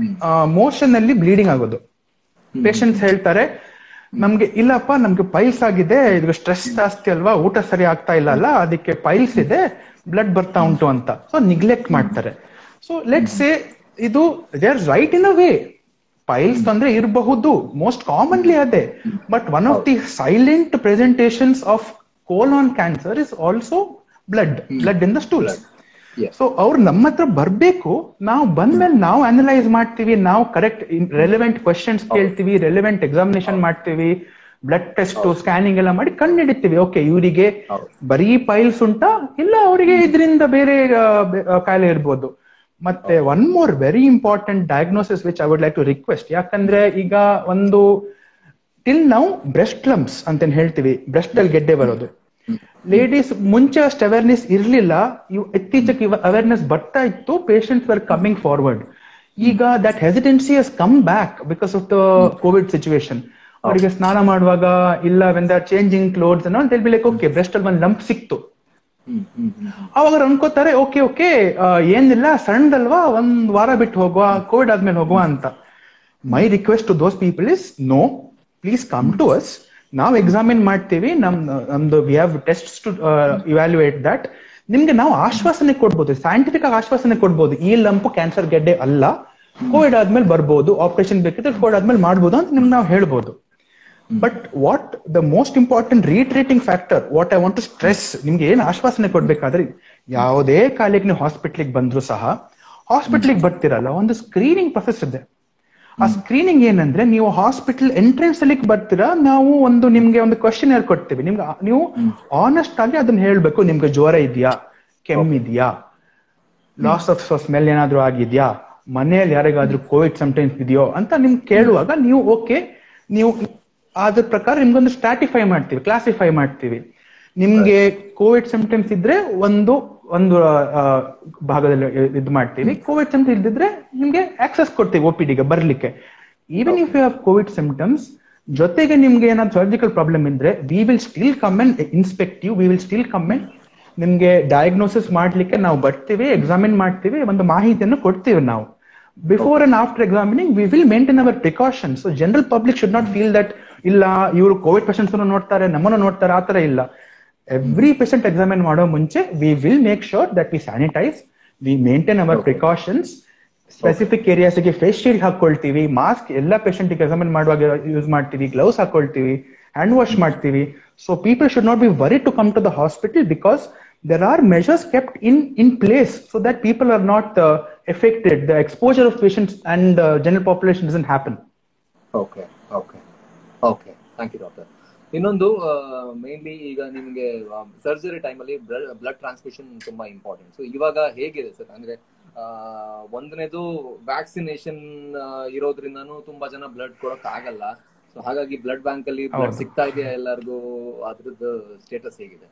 ಮೋಷನ್ ಅಲ್ಲಿ ಬ್ಲೀಡಿಂಗ್ ಆಗೋದು ಪೇಷಂಟ್ಸ್ ಹೇಳ್ತಾರೆ ನಮ್ಗೆ ಇಲ್ಲಪ್ಪ ನಮ್ಗೆ ಪೈಲ್ಸ್ ಆಗಿದೆ ಇದು ಸ್ಟ್ರೆಸ್ ಜಾಸ್ತಿ ಅಲ್ವಾ ಊಟ ಸರಿ ಆಗ್ತಾ ಇಲ್ಲ ಅಲ್ಲ ಅದಕ್ಕೆ ಪೈಲ್ಸ್ ಇದೆ ಬ್ಲಡ್ ಬರ್ತಾ ಉಂಟು ಅಂತ ಸೊ ನಿಗ್ಲೆಕ್ಟ್ ಮಾಡ್ತಾರೆ ಸೊ ಲೆಟ್ ಸೇ ಇದು they are right in a way piles ತೊಂದ್ರೆ ಇರಬಹುದು ಮೋಸ್ಟ್ ಕಾಮನ್ಲಿ ಅದೇ but one of the silent presentations of colon cancer is also blood blood in the stools so ಅವ್ರು ನಮ್ಮ ಹತ್ರ ಬರ್ಬೇಕು ನಾವು ಬಂದ್ಮೇಲೆ ನಾವು ಅನಲೈಸ್ ಮಾಡ್ತೀವಿ ನಾವು ಕರೆಕ್ಟ್ ರೆಲೆವೆಂಟ್ ಕ್ವಶನ್ಸ್ ಕೇಳ್ತೀವಿ ರೆಲೆವೆಂಟ್ ಎಕ್ಸಾಮಿನೇಷನ್ ಮಾಡ್ತೀವಿ ಬ್ಲಡ್ ಟೆಸ್ಟ್ ಸ್ಕ್ಯಾನಿಂಗ್ ಎಲ್ಲ ಮಾಡಿ ಕಂಡು ಹಿಡಿತೀವಿ ಓಕೆ ಇವರಿಗೆ ಬರೀ ಪೈಲ್ಸ್ ಉಂಟಾ ಇಲ್ಲ ಅವರಿಗೆ ಇದರಿಂದ ಬೇರೆ ಕಾಯಿಲೆ ಇರ್ಬೋದು ಮತ್ತೆ one more very important diagnosis which I would like to request ಯಾಕಂದ್ರೆ ಈಗ ಒಂದು ಟಿಲ್ ನಾವು ಬ್ರೆಸ್ಟ್ ಲಂಪ್ಸ್ ಅಂತ ಹೇಳ್ತೀವಿ ಬ್ರೆಸ್ಟ್ ಅಲ್ಲಿ ಗೆಡ್ಡೆ ಬರೋದು ಲೇಡೀಸ್ ಮುಂಚೆ ಅಷ್ಟು ಅವೇರ್ನೆಸ್ ಇರ್ಲಿಲ್ಲ ಇತ್ತೀಚೆಗೆ ಅವೇರ್ನೆಸ್ ಬರ್ತಾ ಇತ್ತು ಪೇಷಂಟ್ಸ್ ವರ್ ಕಮಿಂಗ್ ಫಾರ್ವರ್ಡ್ ಈಗ that hesitancy has come back because of the Covid situation ಅವರಿಗೆ ಸ್ನಾನ ಮಾಡುವಾಗ ಇಲ್ಲ ವೆನ್ ದರ್ ಚೇಂಜಿಂಗ್ ಕ್ಲೋತ್ಸ್ ಅನ್ನೋ ಬಿ ಲೈಕ್ ಓಕೆ ಬ್ರೆಸ್ಟ್ ಅಲ್ಲಿ ಒಂದು ಲಂಪ್ ಸಿಕ್ತು ಅವಾಗ ಅನ್ಕೋತಾರೆ ಓಕೆ ಓಕೆ ಏನಿಲ್ಲ ಸಣ್ಣದಲ್ವಾ ಒಂದ್ ವಾರ ಬಿಟ್ಟು ಹೋಗುವ ಕೋವಿಡ್ ಆದ್ಮೇಲೆ ಹೋಗುವ ಅಂತ my request to those people is no please come to us ನಾವು ಎಕ್ಸಾಮಿನ್ ಮಾಡ್ತೀವಿ ನಮ್ ನಮ್ದು we have test to evaluate that ನಿಮ್ಗೆ ನಾವು ಆಶ್ವಾಸನೆ ಕೊಡ್ಬೋದು ಸೈಂಟಿಫಿಕ್ ಆಗಿ ಆಶ್ವಾಸನೆ ಕೊಡ್ಬೋದು ಈ ಲಂಪು ಕ್ಯಾನ್ಸರ್ ಗೆಡ್ಡೆ ಅಲ್ಲ ಕೋವಿಡ್ ಆದ್ಮೇಲೆ ಬರ್ಬೋದು ಆಪರೇಷನ್ ಬೇಕಿದ್ರೆ ಕೋವಿಡ್ ಆದ್ಮೇಲೆ ಮಾಡ್ಬೋದು ಅಂತ ನಿಮ್ಗೆ ನಾವು ಹೇಳ್ಬೋದು but what the most important reiterating factor what I want to stress ನಿಮ್ಗೆ ಏನ್ ಆಶ್ವಾಸನೆ ಕೊಡ್ಬೇಕಾದ್ರೆ ಯಾವುದೇ ಕಾಯಿಲೆಗೆ ನೀವು ಹಾಸ್ಪಿಟ್ಲಿಗೆ ಬಂದ್ರು ಸಹ ಹಾಸ್ಪಿಟ್ಲಿಗೆ ಬರ್ತಿರಲ್ಲ ಒಂದು ಸ್ಕ್ರೀನಿಂಗ್ ಪ್ರೊಸೆಸ್ ಇದೆ ಆ ಸ್ಕ್ರೀನಿಂಗ್ ಏನಂದ್ರೆ ನೀವು ಹಾಸ್ಪಿಟಲ್ ಎಂಟ್ರೆನ್ಸ್ ಅಲ್ಲಿ ಬರ್ತೀರಾ ನಾವು ಒಂದು ನಿಮ್ಗೆ ಒಂದು ಕ್ವಶನ್ ಏರ್ ಕೊಡ್ತೀವಿ ನಿಮ್ಗೆ ನೀವು ಆನೆಸ್ಟ್ ಆಗಿ ಅದನ್ನ ಹೇಳ್ಬೇಕು ನಿಮ್ಗೆ ಜ್ವರ ಇದೆಯಾ ಕೆಮ್ಮಿದ್ಯಾ ಲಾಸ್ ಆಫ್ ಸ್ಮೆಲ್ ಏನಾದ್ರೂ ಆಗಿದ್ಯಾ ಮನೆಯಲ್ಲಿ ಯಾರಿಗಾದ್ರೂ ಕೋವಿಡ್ ಸಮ್ಟೈಮ್ಸ್ ಇದೆಯೋ ಅಂತ ನಿಮ್ಗೆ ಕೇಳುವಾಗ ನೀವು ಓಕೆ ನೀವು ಅದ್ರ ಪ್ರಕಾರ ನಿಮ್ಗೊಂದು ಸ್ಟ್ರಾಟಿಫೈ ಮಾಡ್ತೀವಿ ಕ್ಲಾಸಿಫೈ ಮಾಡ್ತೀವಿ ನಿಮ್ಗೆ ಕೋವಿಡ್ ಸಿಂಪ್ಟಮ್ಸ್ ಇದ್ರೆ ಒಂದು ಒಂದು ಭಾಗದಲ್ಲಿ ಇದು ಮಾಡ್ತೀವಿ ಕೋವಿಡ್ ಸಿಂಪ್ಟಮ್ಸ್ ಇದ್ದಿದ್ರೆ ನಿಮ್ಗೆ ಆಕ್ಸೆಸ್ ಕೊಡ್ತೀವಿ ಒ ಪಿ ಡಿಗೆ ಬರ್ಲಿಕ್ಕೆ even if you have Covid symptoms ಜೊತೆಗೆ ನಿಮ್ಗೆ ಏನಾದ್ರು ಸರ್ಜಿಕಲ್ ಪ್ರಾಬ್ಲಮ್ ಇದ್ರೆ we will still come and inspect you we will still come and ನಿಮ್ಗೆ ಡಯಾಗ್ನೋಸಿಸ್ ಮಾಡ್ಲಿಕ್ಕೆ ನಾವು ಬರ್ತೀವಿ ಎಕ್ಸಾಮಿನ್ ಮಾಡ್ತೀವಿ ಒಂದು ಮಾಹಿತಿಯನ್ನು ಕೊಡ್ತೀವಿ ನಾವು before and after examining we will maintain our precaution so general public should not feel that ಇಲ್ಲ ಇವರು ಕೋವಿಡ್ ಪೇಷಂಟ್ಸ್ ನೋಡ್ತಾರೆ ನಮ್ಮನ್ನು ನೋಡ್ತಾರೆ ಆತರ ಇಲ್ಲ ಎವ್ರಿ ಪೇಷಂಟ್ ಎಕ್ಸಾಮಿನ್ ಮಾಡೋ ಮುಂಚೆ we will make sure that we sanitise we maintain our precautions specific ಏರಿಯಾಸ್ಗೆ ಫೇಸ್ ಶೀಲ್ಡ್ ಹಾಕೊಳ್ತೀವಿ ಮಾಸ್ಕ್ ಎಲ್ಲ ಪೇಷಂಟ್ ಎಕ್ಸಾಮಿನ್ ಮಾಡುವಾಗ ಯೂಸ್ ಮಾಡ್ತೀವಿ ಗ್ಲೌಸ್ ಹಾಕೊಳ್ತೀವಿ ಹ್ಯಾಂಡ್ ವಾಶ್ ಮಾಡ್ತೀವಿ so people should not be worry to come to the hospital because there are measures kept in in place so that people are not uh, affected the exposure of patients and uh, general population doesn't happen okay okay okay thank you doctor ಇನ್ನೊಂದು mainly ಈಗ ನಿಮಗೆ surgery ಟೈಮಲ್ಲಿ blood transmission ತುಂಬಾ important so ಇವಾಗ ಹೇಗಿದೆ sir ಅಂದ್ರೆ ಒಂದನೇದು vaccination ಇರೋದ್ರಿಂದನೂ ತುಂಬಾ ಜನ ಬ್ಲಡ್ ಕೊಡಕ್ ಆಗಲ್ಲ ಸೊ ಹಾಗಾಗಿ ಬ್ಲಡ್ ಬ್ಯಾಂಕ್ ಅಲ್ಲಿ ಬ್ಲಡ್ ಸಿಗ್ತಾ ಇದೆಯಾ ಎಲ್ಲರಿಗೂ ಅದ್ರದ್ದು ಸ್ಟೇಟಸ್ ಹೇಗಿದೆ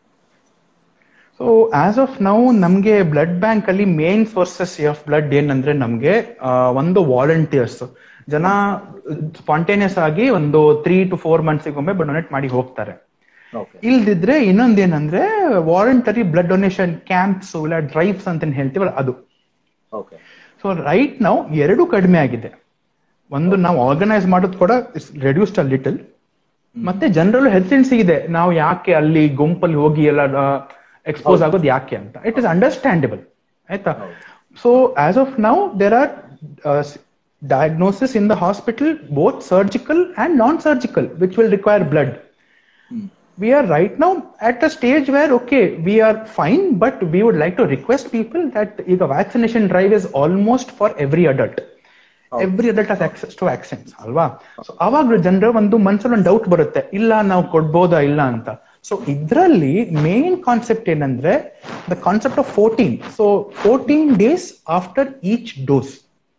ಸೊ ಆಸ್ ಆಫ್ ನಾವು ನಮ್ಗೆ ಬ್ಲಡ್ ಬ್ಯಾಂಕ್ ಅಲ್ಲಿ ಮೇನ್ ಸೋರ್ಸಸ್ ಆಫ್ ಬ್ಲಡ್ ಏನಂದ್ರೆ ನಮ್ಗೆ ಒಂದು ವಾಲಂಟಿಯರ್ಸ್ ಜನ ಸ್ಪಾಂಟೇನಿಯಸ್ ಆಗಿ ಒಂದು ತ್ರೀ ಟು ಫೋರ್ ಮಂತ್ಸ್ಗೊಮ್ಮೆ ಡೊನೇಟ್ ಮಾಡಿ ಹೋಗ್ತಾರೆ ಇಲ್ದಿದ್ರೆ ಇನ್ನೊಂದೇನಂದ್ರೆ ವಾಲಂಟರಿ ಬ್ಲಡ್ ಡೊನೇಷನ್ ಕ್ಯಾಂಪ್ಸ್ ಇಲ್ಲ ಡ್ರೈವ್ಸ್ ಅಂತ ಹೇಳ್ತೀವಲ್ಲ ಅದು ಸೊ ರೈಟ್ ನಾವು ಎರಡು ಕಡಿಮೆ ಆಗಿದೆ ಒಂದು ನಾವು ಆರ್ಗನೈಸ್ ಮಾಡೋದು ಕೂಡ ರೆಡ್ಯೂಸ್ಡ್ ಅ ಲಿಟಲ್ ಮತ್ತೆ ಜನರಲ್ ಹೆಸಿಟೆನ್ಸಿ ಇದೆ ನಾವು ಯಾಕೆ ಅಲ್ಲಿ ಗುಂಪಲ್ಲಿ ಹೋಗಿ ಎಲ್ಲ ಎಕ್ಸ್ಪೋಸ್ ಆಗೋದು ಯಾಕೆ ಅಂತ ಇಟ್ ಇಸ್ ಅಂಡರ್ಸ್ಟ್ಯಾಂಡಬಲ್ ಆಯ್ತಾ so as of now there are diagnosis in the hospital both surgical and non surgical which will require blood we are right now at a stage where okay we are fine but we would like to request people that ಈಗ vaccination drive is almost for every adult every adult has access to vaccines ಅಲ್ವಾ ಸೊ ಅವಾಗ ಜನರ ಒಂದು ಮನ್ಸಲ್ಲಿ ಒಂದು doubt ಬರುತ್ತೆ ಇಲ್ಲ ನಾವು ಕೊಡ್ಬೋದಾ ಇಲ್ಲ ಅಂತ ಸೊ ಇದ್ರಲ್ಲಿ ಮೇನ್ ಕಾನ್ಸೆಪ್ಟ್ ಏನಂದ್ರೆ the concept of fourteen so fourteen days after each dose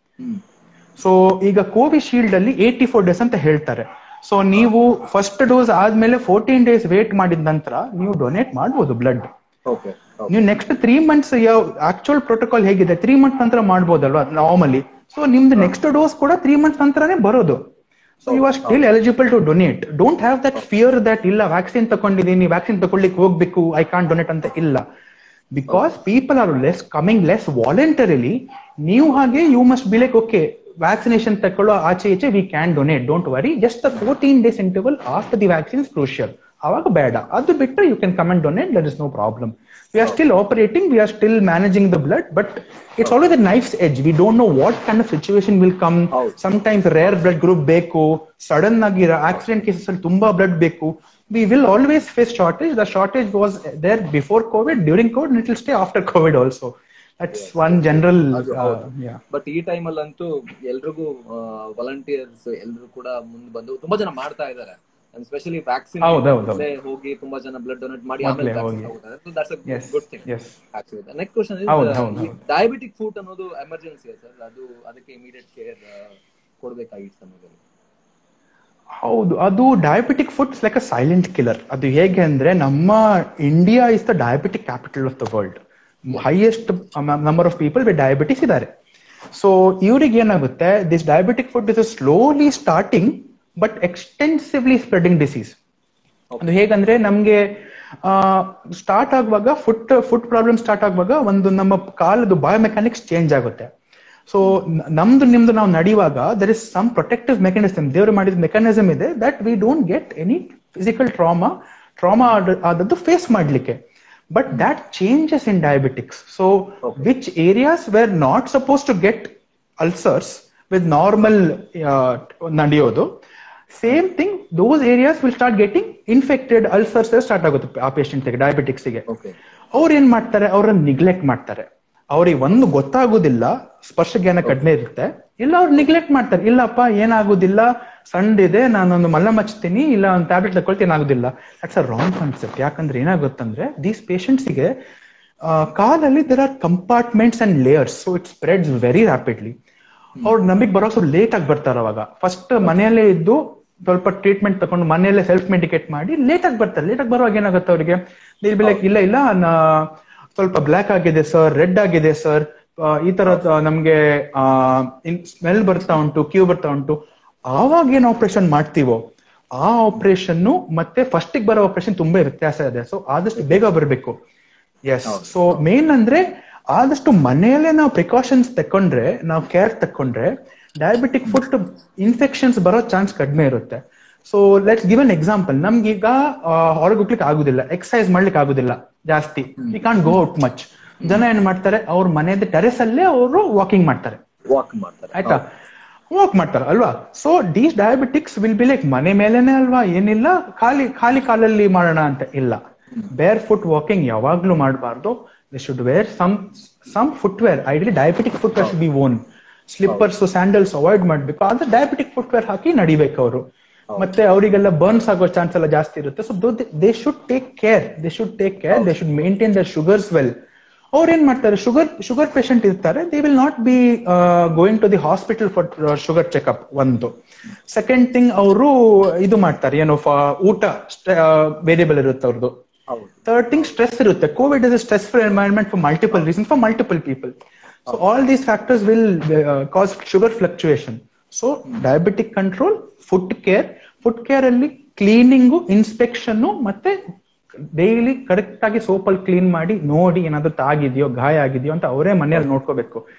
so ಈಗ ಕೋವಿಶೀಲ್ಡ್ ಅಲ್ಲಿ ಏಟಿ ಫೋರ್ ಡೇಸ್ ಅಂತ ಹೇಳ್ತಾರೆ ಸೊ ನೀವು ಫಸ್ಟ್ ಡೋಸ್ ಆದ್ಮೇಲೆ ಫೋರ್ಟೀನ್ ಡೇಸ್ ವೇಟ್ ಮಾಡಿದ ನಂತರ ನೀವು ಡೊನೇಟ್ ಮಾಡ್ಬೋದು ಬ್ಲಡ್ ಓಕೆ ನೀವು ನೆಕ್ಸ್ಟ್ ತ್ರೀ ಮಂತ್ಸ್ ಯಾವ ಆಕ್ಚುಯಲ್ ಪ್ರೋಟೋಕಾಲ್ ಹೇಗಿದೆ ತ್ರೀ ಮಂತ್ಸ್ ನಂತರ ಮಾಡ್ಬೋದಲ್ವಾ ನಾರ್ಮಲಿ ಸೊ ನಿಮ್ದು ನೆಕ್ಸ್ಟ್ ಡೋಸ್ ಕೂಡ ತ್ರೀ ಮಂತ್ಸ್ ನಂತರನೇ ಬರೋದು so you are still eligible to donate don't have that fear that ಇಲ್ಲ ವ್ಯಾಕ್ಸಿನ್ ತಗೊಂಡಿದ್ದೀನಿ ವ್ಯಾಕ್ಸಿನ್ ತಗೊಳ್ಳಿಕ್ಕೆ ಹೋಗ್ಬೇಕು ಐ ಕಾಂಟ್ ಡೊನೇಟ್ ಅಂತ ಇಲ್ಲ because people are less coming less voluntarily ನೀವು ಹಾಗೆ you must be like okay vaccination ತಕೊಳ್ಳೋ ಆಚೆ ಈಚೆ we can donate don't worry just the fourteen days interval after the vaccine crucial ಅವಾಗ ಬೇಡ ಅದು ಬಿಟ್ಟರೆ you can comment donate there is no problem we are still operating we are still managing the blood but it's always the knives as we don't know what kind of situation will come times rare blood group ಬೇಕು sudden ಆಗಿ accident cases ಅಲ್ಲಿ ತುಂಬಾ blood ಬೇಕು we will always face shortage. The shortage was there before COVID, during COVID, and it will stay after COVID also. That's one general. Uh, yeah. But ಈ time ಅಲ್ಲಂತೂ ಎಲ್ರಿಗೂ volunteers ಎಲ್ರು ಕೂಡ ಮುಂದೆ ಬಂದು ತುಂಬಾ ಜನ ಮಾಡ್ತಾ ಇದ್ದಾರೆ ಸ್ಪೆಷಲಿ ವ್ಯಾಕ್ಸಿನ್ ಹೌದು, ಹೌದು, ಹೌದು. ಹೋಗಿ ತುಂಬಾ ಜನ ಬ್ಲಡ್ ಡೊನೇಟ್ ಮಾಡಿ ಮೊದ್ಲೇ ಆಮೇಲೆ ಹೋಗಿ. That's Yes. Good thing Yes. Actually next question ಹೌದು, ಹೌದು, ಹೌದು. ಡಯಾಬಿಟಿಕ್ ಫುಡ್ ಅನ್ನೋದು ಎಮರ್ಜೆನ್ಸಿ ಸರ್ ಅದು ಅದಕ್ಕೆ ಇಮಿಡಿಯೇಟ್ ಕೇರ್ ಕೊಡ್ಬೇಕಾಗಿತ್ತು ಸಮಯದಲ್ಲಿ ಹೌದು ಅದು diabetic foods like a silent killer ಅದು ಹೇಗೆ ಅಂದ್ರೆ ನಮ್ಮ India is the diabetic capital of the world highest number of people with diabetes ಇದ್ದಾರೆ ಸೊ ಇವ್ರಿಗೆ ಏನಾಗುತ್ತೆ this diabetic food is slowly starting but extensively spreading disease ಅದು ಹೇಗಂದ್ರೆ ನಮ್ಗೆ ಸ್ಟಾರ್ಟ್ ಆಗುವಾಗ ಫುಟ್ ಫುಡ್ ಪ್ರಾಬ್ಲಮ್ ಸ್ಟಾರ್ಟ್ ಆಗುವಾಗ ಒಂದು ನಮ್ಮ ಕಾಲದು ಬಯೋಮೆಕ್ಯಾನಿಕ್ಸ್ ಚೇಂಜ್ ಆಗುತ್ತೆ ಸೊ ನಮ್ದು ನಿಮ್ದು ನಾವು ನಡೆಯುವಾಗ there is some protective mechanism ದೇವರು ಮಾಡಿದ ಮೆಕ್ಯಾನಿಸಮ್ ಇದೆ that we don't get any physical trauma trauma ಆದದ್ದು ಫೇಸ್ ಮಾಡ್ಲಿಕ್ಕೆ but that changes in diabetics so which areas were not suppose to get ulcers with normal ನಡೆಯೋದು same thing those areas will start getting infected ulcers start ಆಗುತ್ತೆ ಆ ಪೇಷಂಟ್ಗೆ ಡಯಾಬಿಟಿಕ್ಸ್ಗೆ okay ಅವ್ರು ಏನ್ ಮಾಡ್ತಾರೆ ಅವ್ರನ್ನ ನಿಗ್ಲೆಕ್ಟ್ ಮಾಡ್ತಾರೆ ಅವ್ರಿಗೆ ಒಂದು ಗೊತ್ತಾಗೋದಿಲ್ಲ ಸ್ಪರ್ಶ ಜ್ಞಾನ ಕಡಿಮೆ ಇರುತ್ತೆ ಇಲ್ಲ ಅವ್ರು ನಿಗ್ಲೆಕ್ಟ್ ಮಾಡ್ತಾರೆ ಇಲ್ಲಪ್ಪ ಏನಾಗೋದಿಲ್ಲ ಸಣ್ಣದಿದೆ ನಾನೊಂದು ಮಲ್ಲ ಮಚ್ತೀನಿ ಇಲ್ಲ ಒಂದು ಟ್ಯಾಬ್ಲೆಟ್ ತಗೊಳ್ತೀನಿ ಏನಾಗೋದಿಲ್ಲ ದಟ್ಸ್ ಅ ರಾಂಗ್ ಕಾನ್ಸೆಪ್ಟ್ ಯಾಕಂದ್ರೆ ಏನಾಗುತ್ತಂದ್ರೆ ದೀಸ್ ಪೇಷಂಟ್ಸ್ಗೆ ಕಾಲಲ್ಲಿ there are compartments and layers so it spreads very rapidly ಅವ್ರು ನಮಗ್ ಬರೋ ಸ್ವಲ್ಪ ಲೇಟ್ ಆಗಿ ಬರ್ತಾರೆ ಅವಾಗ ಫಸ್ಟ್ ಮನೆಯಲ್ಲೇ ಇದ್ದು ಸ್ವಲ್ಪ ಟ್ರೀಟ್ಮೆಂಟ್ ತಗೊಂಡು ಮನೆಯಲ್ಲೇ ಸೆಲ್ಫ್ ಮೆಡಿಕೇಟ್ ಮಾಡಿ ಲೇಟ್ ಆಗಿ ಬರ್ತಾರೆ ಲೇಟ್ ಆಗಿ ಬರುವಾಗ ಏನಾಗುತ್ತೆ ಅವರಿಗೆ ಲೈಕ್ ಇಲ್ಲ ಇಲ್ಲ ನಾ- ಸ್ವಲ್ಪ ಬ್ಲ್ಯಾಕ್ ಆಗಿದೆ ಸರ್ ರೆಡ್ ಆಗಿದೆ ಸರ್ ಈ ತರ ನಮ್ಗೆ ಸ್ಮೆಲ್ ಬರ್ತಾ ಉಂಟು ಕ್ಯೂ ಬರ್ತಾ ಉಂಟು ಆವಾಗ ಏನ್ ಆಪರೇಷನ್ ಮಾಡ್ತೀವೋ ಆ ಆಪರೇಷನ್ ಮತ್ತೆ ಫಸ್ಟ್ ಬರೋ ಆಪರೇಷನ್ ತುಂಬಾ ವ್ಯತ್ಯಾಸ ಇದೆ ಸೊ ಆದಷ್ಟು ಬೇಗ ಬರಬೇಕು ಎಸ್ ಸೊ ಮೇನ್ ಅಂದ್ರೆ ಆದಷ್ಟು ಮನೆಯಲ್ಲೇ ನಾವು ಪ್ರಿಕಾಷನ್ಸ್ ತಕೊಂಡ್ರೆ ನಾವು ಕೇರ್ ತಕೊಂಡ್ರೆ ಡಯಾಬಿಟಿಕ್ ಫುಟ್ ಇನ್ಫೆಕ್ಷನ್ಸ್ ಬರೋ ಚಾನ್ಸ್ ಕಡಿಮೆ ಇರುತ್ತೆ so let's give an example ನಮ್ಗೀಗ ಹೊರಗೆ ಹೋಗ್ಲಿಕ್ಕೆ ಆಗುದಿಲ್ಲ ಎಕ್ಸರ್ಸೈಸ್ ಮಾಡ್ಲಿಕ್ಕೆ ಆಗುದಿಲ್ಲ ಜಾಸ್ತಿ we can go out much ಜನ ಏನ್ ಮಾಡ್ತಾರೆ ಅವ್ರ ಮನೆಯದ ಟೆರೆಸ್ ಅಲ್ಲೇ ಅವರು ವಾಕಿಂಗ್ ಮಾಡ್ತಾರೆ ವಾಕ್ ಮಾಡ್ತಾರೆ ಆಯ್ತಾ ವಾಕ್ ಮಾಡ್ತಾರೆ ಅಲ್ವಾ so these diabetics will be like ಮನೆ ಮೇಲೆನೆ ಅಲ್ವಾ ಏನಿಲ್ಲ ಖಾಲಿ ಖಾಲಿ ಕಾಲಲ್ಲಿ ಮಾಡೋಣ ಅಂತ ಇಲ್ಲ ಬೇರ್ ಫುಟ್ ವಾಕಿಂಗ್ ಯಾವಾಗ್ಲೂ ಮಾಡಬಾರ್ದು they should wear some some footwear ideally diabetic footwear should be own slippers sandals avoid ಮಾಡ್ಬೇಕು ಆದ್ರೆ ಡಯಾಬಿಟಿಕ್ ಫುಟ್ವೇರ್ ಹಾಕಿ ನಡಿಬೇಕು ಅವರು ಮತ್ತೆ ಅವರಿಗೆಲ್ಲ ಬರ್ನ್ಸ್ ಆಗೋ ಚಾನ್ಸ್ ಎಲ್ಲ ಜಾಸ್ತಿ ಇರುತ್ತೆ so they should take care they should take care they should maintain their sugars well ಅವ್ರು ಏನ್ ಮಾಡ್ತಾರೆ ಶುಗರ್ ಶುಗರ್ ಪೇಷಂಟ್ ಇರ್ತಾರೆ they will not be going to the hospital for sugar checkup ಒಂದು second thing ಅವರು ಇದು ಮಾಡ್ತಾರೆ ಏನು ಫ- ಊಟ ವೇರಿಯಬಲ್ ಇರುತ್ತೆ ಅವ್ರದ್ದು ಹೌದು ಥರ್ಡ್ ಥಿಂಗ್ ಸ್ಟ್ರೆಸ್ ಇರುತ್ತೆ Covid is stressful environment for multiple reason for multiple people so all these factors will cause sugar fluctuation so diabetic control food care food care ಅಲ್ಲಿ ಕ್ಲೀನಿಂಗು ಇನ್ಸ್ಪೆಕ್ಷನ್ ಮತ್ತೆ daily correct ಆಗಿ ಸೋಪಲ್ಲಿ clean ಮಾಡಿ ನೋಡಿ ಏನಾದ್ರು ತಾಗಿದೆಯೋ ಗಾಯ ಆಗಿದೆಯೋ ಅಂತ ಅವರೇ ಮನೆಯಲ್ಲಿ ನೋಡ್ಕೋಬೇಕು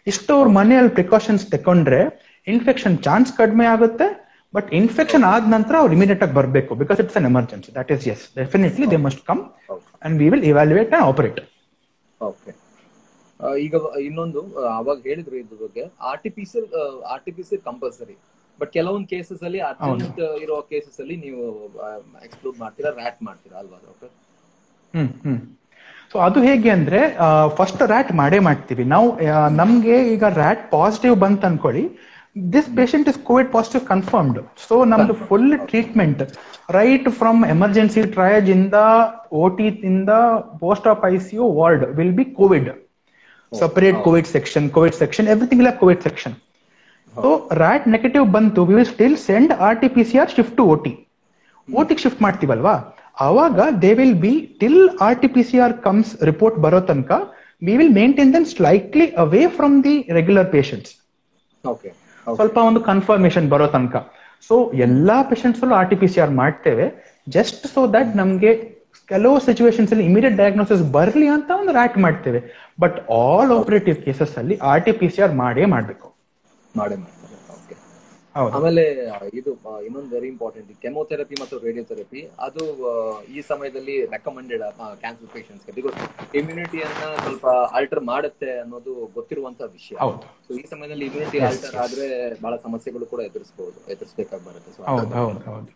ಇಷ್ಟು ಅವ್ರ ಮನೆಯಲ್ಲಿ ಪ್ರಿಕಾಷನ್ಸ್ ತಕೊಂಡ್ರೆ ಇನ್ಫೆಕ್ಷನ್ ಚಾನ್ಸ್ ಕಡಿಮೆ ಆಗುತ್ತೆ ಬಟ್ ಇನ್ಫೆಕ್ಷನ್ ಆದ ನಂತರ ಅವ್ರು ಇಮಿಡಿಯೇಟ್ ಆಗಿ ಬರಬೇಕು because it's an emergency that is yes definitely they must come and we will evaluate and operate okay ಈಗ ಇನ್ನೊಂದು ಆ, ಅವಾಗ ಹೇಳಿದ್ರು ಇದ್ರ ಬಗ್ಗೆ ಆರ್ಟಿಫಿಷಿಯಲ್ ಆರ್ಟಿಫಿಷಿಯಲ್ ಕಂಪಲ್ಸರಿ ಬಟ್ ಕೆಲವೊಂದು ಕೇಸಸ್ ಅಲ್ಲಿ ಅರ್ಜೆಂಟ್ ಇರೋ ಕೇಸಸ್ ಅಲ್ಲಿ ನೀವು ಎಕ್ಸ್ಕ್ಲೂಡ್ ಮಾಡ್ತೀರಾ ರ್ಯಾಟ್ ಮಾಡ್ತೀರಾ ಅಲ್ವಾ ಡಾಕ್ಟರ್ ಹ್ಮ್ ಹ್ಮ್ ಸೊ ಅದು ಹೇಗೆ ಅಂದ್ರೆ ಫಸ್ಟ್ ರ್ಯಾಟ್ ಮಾಡೇ ಮಾಡ್ತೀವಿ ನಾವು ಆ, ನಮ್ಗೆ ಈಗ ರ್ಯಾಟ್ ಪಾಸಿಟಿವ್ ಬಂತ ಅನ್ಕೊಳ್ಳಿ this patient is Covid positive confirmed so ನಮ್ದು full treatment right from emergency triage ಇಂದ ಓ ಟಿ ಇಂದ post op I C U ward will be Covid separate Covid section Covid section everything ಇಲ್ಲ Covid section so RAT negative ಬಂತು we will still send R T P C R shift to O T ಓಟಿಗೆ shift ಮಾಡ್ತೀವಲ್ವಾ ಅವಾಗ they will be till R T P C are comes report ಬರೋ ತನಕ we will maintain them slightly away from the regular patients okay ಸ್ವಲ್ಪ ಒಂದು confirmation ಬರೋ ತನಕ so ಎಲ್ಲಾ patients R T P C R ಮಾಡ್ತೇವೆ ಜಸ್ಟ್ ಸೊ ದಟ್ ನಮ್ಗೆ ಕೆಲವು ಸಿಚುವೇಶನ್ಸ್ ಅಲ್ಲಿ ಇಮಿಡಿಯೇಟ್ ಡಯಾಗ್ನೋಸಿಸ್ ಬರಲಿ ಅಂತ ಒಂದು ರ್ಯಾಟ್ ಮಾಡ್ತೇವೆ ಬಟ್ ಆಲ್ ಆಪರೇಟಿವ್ ಕೇಸಸ್ ಅಲ್ಲಿ R T P C R ಮಾಡೇ ಮಾಡ್ಬೇಕು ಮಾಡೇ ಮಾಡ್ತಾರೆ ಓಕೆ ಹೌದು ಆಮೇಲೆ ಆ, ಇದು ಆ, ಇನ್ನೊಂದು ವೆರಿ ಇಂಪಾರ್ಟೆಂಟ್ ಕೆಮೊಥೆರಪಿ ಮತ್ತು ರೇಡಿಯೋಥೆರಪಿ ಅದು ಆ, ಈ ಸಮಯದಲ್ಲಿ ರೆಕಮೆಂಡೆಡ್ ಕ್ಯಾನ್ಸರ್ ಪೇಷಂಟ್ಸ್ಗೆ ಬಿಕಾಸ್ ಇಮ್ಯುನಿಟಿಯನ್ನ ಸ್ವಲ್ಪ ಆಲ್ಟರ್ ಮಾಡುತ್ತೆ ಅನ್ನೋದು ಗೊತ್ತಿರುವಂತ ವಿಷಯ ಹೌದು ಸೊ ಈ ಸಮಯದಲ್ಲಿ ಇಮ್ಯುನಿಟಿ ಆಲ್ಟರ್ ಆದ್ರೆ ಬಹಳ ಸಮಸ್ಯೆಗಳು ಕೂಡ ಎದುರಿಸಬಹುದು ಎದುರಿಸಬೇಕಾಗಿ ಬರುತ್ತೆ ಸೊ ಹೌದು ಹೌದು ಹೌದು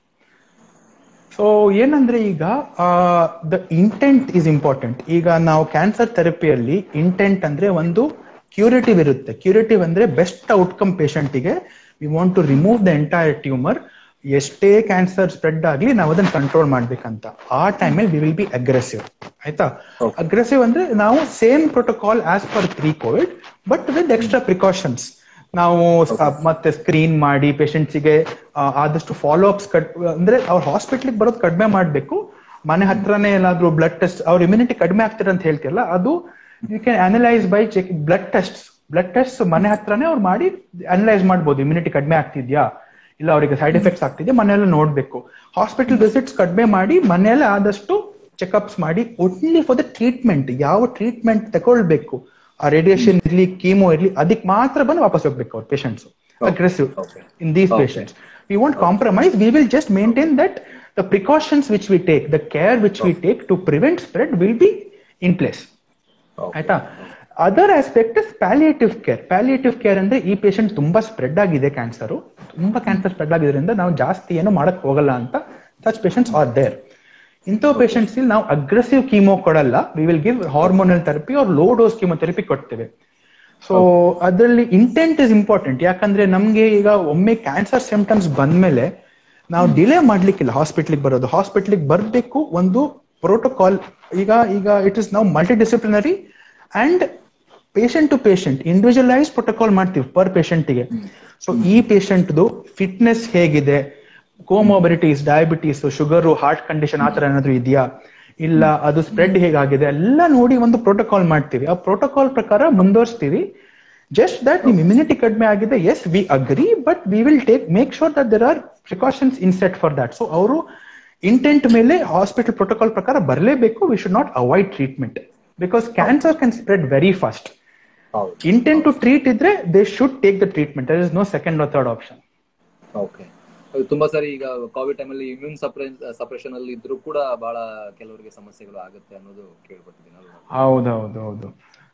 ಸೊ ಏನಂದ್ರೆ ಈಗ ದ ಇಂಟೆಂಟ್ ಇಸ್ ಇಂಪಾರ್ಟೆಂಟ್ ಈಗ ನಾವು ಕ್ಯಾನ್ಸರ್ ಥೆರಪಿಯಲ್ಲಿ ಇಂಟೆಂಟ್ ಅಂದ್ರೆ ಒಂದು ಕ್ಯೂರೇಟಿವ್ ಇರುತ್ತೆ ಕ್ಯೂರೇಟಿವ್ ಅಂದ್ರೆ ಬೆಸ್ಟ್ ಔಟ್ಕಮ್ ಗೆ we want to remove the entire tumour ಎಷ್ಟೇ ಕ್ಯಾನ್ಸರ್ ಸ್ಪ್ರೆಡ್ ಆಗ್ಲಿ ನಾವು ಅದನ್ನ ಕಂಟ್ರೋಲ್ ಮಾಡ್ಬೇಕಂತ ಆ ಟೈಮಲ್ಲಿ ವಿ ವಿಲ್ ಬಿ ಅಗ್ರೆಸಿವ್ ಆಯ್ತಾ ಅಗ್ರೆಸಿವ್ ಅಂದ್ರೆ ನಾವು same protocol as per pre Covid but with extra precautions ನಾವು ಸ- ಮತ್ತೆ ಸ್ಕ್ರೀನ್ ಮಾಡಿ ಪೇಷಂಟ್ಸಿಗೆ ಆದಷ್ಟು ಫಾಲೋ ಅಪ್ಸ್ ಅಂದ್ರೆ ಅವ್ರ ಹಾಸ್ಪಿಟ್ಲಿಗೆ ಬರೋದು ಕಡಿಮೆ ಮಾಡ್ಬೇಕು ಮನೆ ಹತ್ರನೇ ಏನಾದ್ರು ಬ್ಲಡ್ ಟೆಸ್ಟ್ ಅವ್ರ ಇಮ್ಯುನಿಟಿ ಕಡಿಮೆ ಆಗ್ತಿರ ಅಂತ ಹೇಳ್ತಿರಲ್ಲ ಅದು you can analyse by check blood test blood test ಮನೆ ಹತ್ರನೇ ಅವ್ರು ಮಾಡಿ ಅನಲೈಸ್ ಮಾಡ್ಬೋದು ಇಮ್ಯುನಿಟಿ ಕಡಿಮೆ ಆಗ್ತಿದ್ಯಾ ಇಲ್ಲ ಅವರಿಗೆ ಸೈಡ್ ಎಫೆಕ್ಟ್ಸ್ ಆಗ್ತಿದ್ಯಾ ಮನೆಯಲ್ಲ ನೋಡ್ಬೇಕು ಹಾಸ್ಪಿಟಲ್ ವಿಸಿಟ್ಸ್ ಕಡಿಮೆ ಮಾಡಿ ಮನೆಯಲ್ಲೇ ಆದಷ್ಟು ಚೆಕಪ್ಸ್ ಮಾಡಿ ಓನ್ಲಿ ಫಾರ್ ದ ಟ್ರೀಟ್ಮೆಂಟ್ ಯಾವ ಟ್ರೀಟ್ಮೆಂಟ್ ತಗೊಳ್ಬೇಕು ಆ ರೇಡಿಯೇಷನ್ ಇರ್ಲಿ ಕೀಮೋ ಇರ್ಲಿ ಅದಕ್ಕೆ ಮಾತ್ರ ಬಂದು ವಾಪಸ್ ಹೋಗ್ಬೇಕು ಅವ್ರ patients aggressive Okay. in these patients. We won't compromise. We will just maintain that the precautions which we take, the care which we take to prevent spread will be in place. ಆಯ್ತಾ other aspect is palliative care palliative care ಅಂದ್ರೆ ಈ patient ತುಂಬಾ spread ಆಗಿದೆ cancer ತುಂಬಾ cancer spread ಆಗಿದ್ರಿಂದ ನಾವು ಜಾಸ್ತಿ ಏನು ಮಾಡಕ್ ಹೋಗಲ್ಲ ಅಂತ ಸಚ್ ಪೇಷಂಟ್ಸ್ ಆರ್ ದೇರ್ ಇಂಥ ಪೇಷಂಟ್ಸ್ ಇಲ್ಲಿ ನಾವು ಅಗ್ರೆಸಿವ್ ಕೀಮೋ ಕೊಡಲ್ಲ we will give hormonal therapy or low dose chemotherapy ಕೊಡ್ತೇವೆ ಸೊ ಅದರಲ್ಲಿ ಇಂಟೆಂಟ್ ಇಸ್ ಇಂಪಾರ್ಟೆಂಟ್ ಯಾಕಂದ್ರೆ ನಮ್ಗೆ ಈಗ ಒಮ್ಮೆ ಕ್ಯಾನ್ಸರ್ ಸಿಂಪ್ಟಮ್ಸ್ ಬಂದ್ಮೇಲೆ ನಾವು ಡಿಲೇ ಮಾಡ್ಲಿಕ್ಕಿಲ್ಲ ಹಾಸ್ಪಿಟ್ಲಿಗೆ ಬರೋದು ಹಾಸ್ಪಿಟ್ಲಿಗೆ ಬರಬೇಕು ಒಂದು ಪ್ರೋಟೋಕಾಲ್ ಈಗ ಈಗ ಇಟ್ ಇಸ್ ನಾವು multi disciplinary and patient to patient individualise protocol ಮಾಡ್ತೀವಿ ಪರ್ ಗೆ ಸೊ ಈ ಪೇಷಂಟ್ದು ಫಿಟ್ನೆಸ್ ಹೇಗಿದೆ comorbidities diabetes sugar heart condition ಆ ತರ ಏನಾದ್ರು ಇದೆಯಾ ಇಲ್ಲ ಅದು ಸ್ಪ್ರೆಡ್ ಹೇಗಾಗಿದೆ ಎಲ್ಲ ನೋಡಿ ಒಂದು ಪ್ರೋಟೋಕಾಲ್ ಮಾಡ್ತೀವಿ ಆ ಪ್ರೋಟೋಕಾಲ್ ಪ್ರಕಾರ ಮುಂದುವರಿಸ್ತೀವಿ ಜಸ್ಟ್ ದಟ್ ನಿಮ್ ಇಮ್ಯುನಿಟಿ ಕಡಿಮೆ ಆಗಿದೆ yes we agree but we will take make sure that there are precautions inset for that so ಅವರು ಇಂಟೆಂಟ್ ಮೇಲೆ ಹಾಸ್ಪಿಟಲ್ ಪ್ರೋಟೋಕಾಲ್ ಪ್ರಕಾರ ಬರಲೇಬೇಕು we should not avoid treatment because cancer can spread very fast ಹೌದು intent to treat ಇದ್ರೆ they should take the treatment there is no second or third option okay ತುಂಬಾ ಸಾರಿ ಈಗ Covid ಟೈಮಲ್ಲಿ immune suppression ಅಲ್ಲಿ ಇದ್ರೂ ಕೂಡ ಬಹಳ ಕೆಲವರಿಗೆ ಸಮಸ್ಯೆಗಳು ಆಗುತ್ತೆ ಅನ್ನೋದು ಕೇಳ್ಪಟ್ಟಿದ್ದೀನಿ ಅಲ್ವಾ ಹೌದೌದು ಹೌದು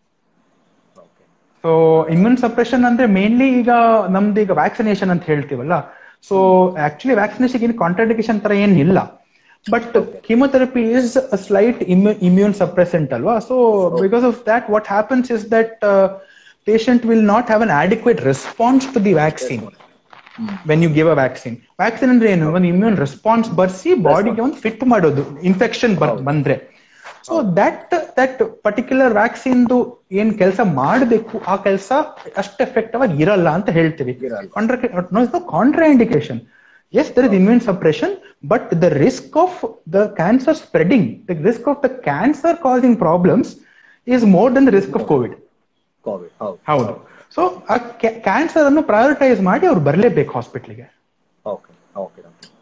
ಓಕೆ ಸೊ ಇಮ್ಯೂನ್ ಸಪ್ರೆಷನ್ ಅಂದ್ರೆ ಮೇನ್ಲಿ ಈಗ ನಮ್ದು ಈಗ ವ್ಯಾಕ್ಸಿನೇಷನ್ ಅಂತ ಹೇಳ್ತೀವಲ್ಲ ಸೊ ಆಕ್ಚುಲಿ ವ್ಯಾಕ್ಸಿನೇಷನ್ ಏನು ಕಾಂಟ್ರಾಡಿಕೇಶನ್ ತರ ಏನ್ ಇಲ್ಲ but chemotherapy is slight immune suppressant ಅಲ್ವಾ so because of that what happens is that patient will not have an adequate response to the vaccine when you give a vaccine vaccine ಅಂದ್ರೆ ಏನು ಒಂದು immune response ಬರ್ಸಿ ಬಾಡಿಗೆ ಒಂದು fit ಮಾಡೋದು infection ಬಂದ್ರೆ so that that particular ವ್ಯಾಕ್ಸಿನ್ದು ಏನ್ ಕೆಲಸ ಮಾಡಬೇಕು ಆ ಕೆಲಸ ಅಷ್ಟು ಎಫೆಕ್ಟಿವ್ ಆಗಿ ಇರಲ್ಲ ಅಂತ ಹೇಳ್ತೀವಿ contraindication as there is immune suppression but the risk of the cancer spreading the risk of the cancer causing problems is more than the risk of covid covid ಹೌದು ಹೌದು ಸೊ ಆ cancer ಅನ್ನು prioritise ಮಾಡಿ ಅವ್ರು ಬರಲೇಬೇಕು ಹಾಸ್ಪಿಟ್ಲಿಗೆ okay okay doctor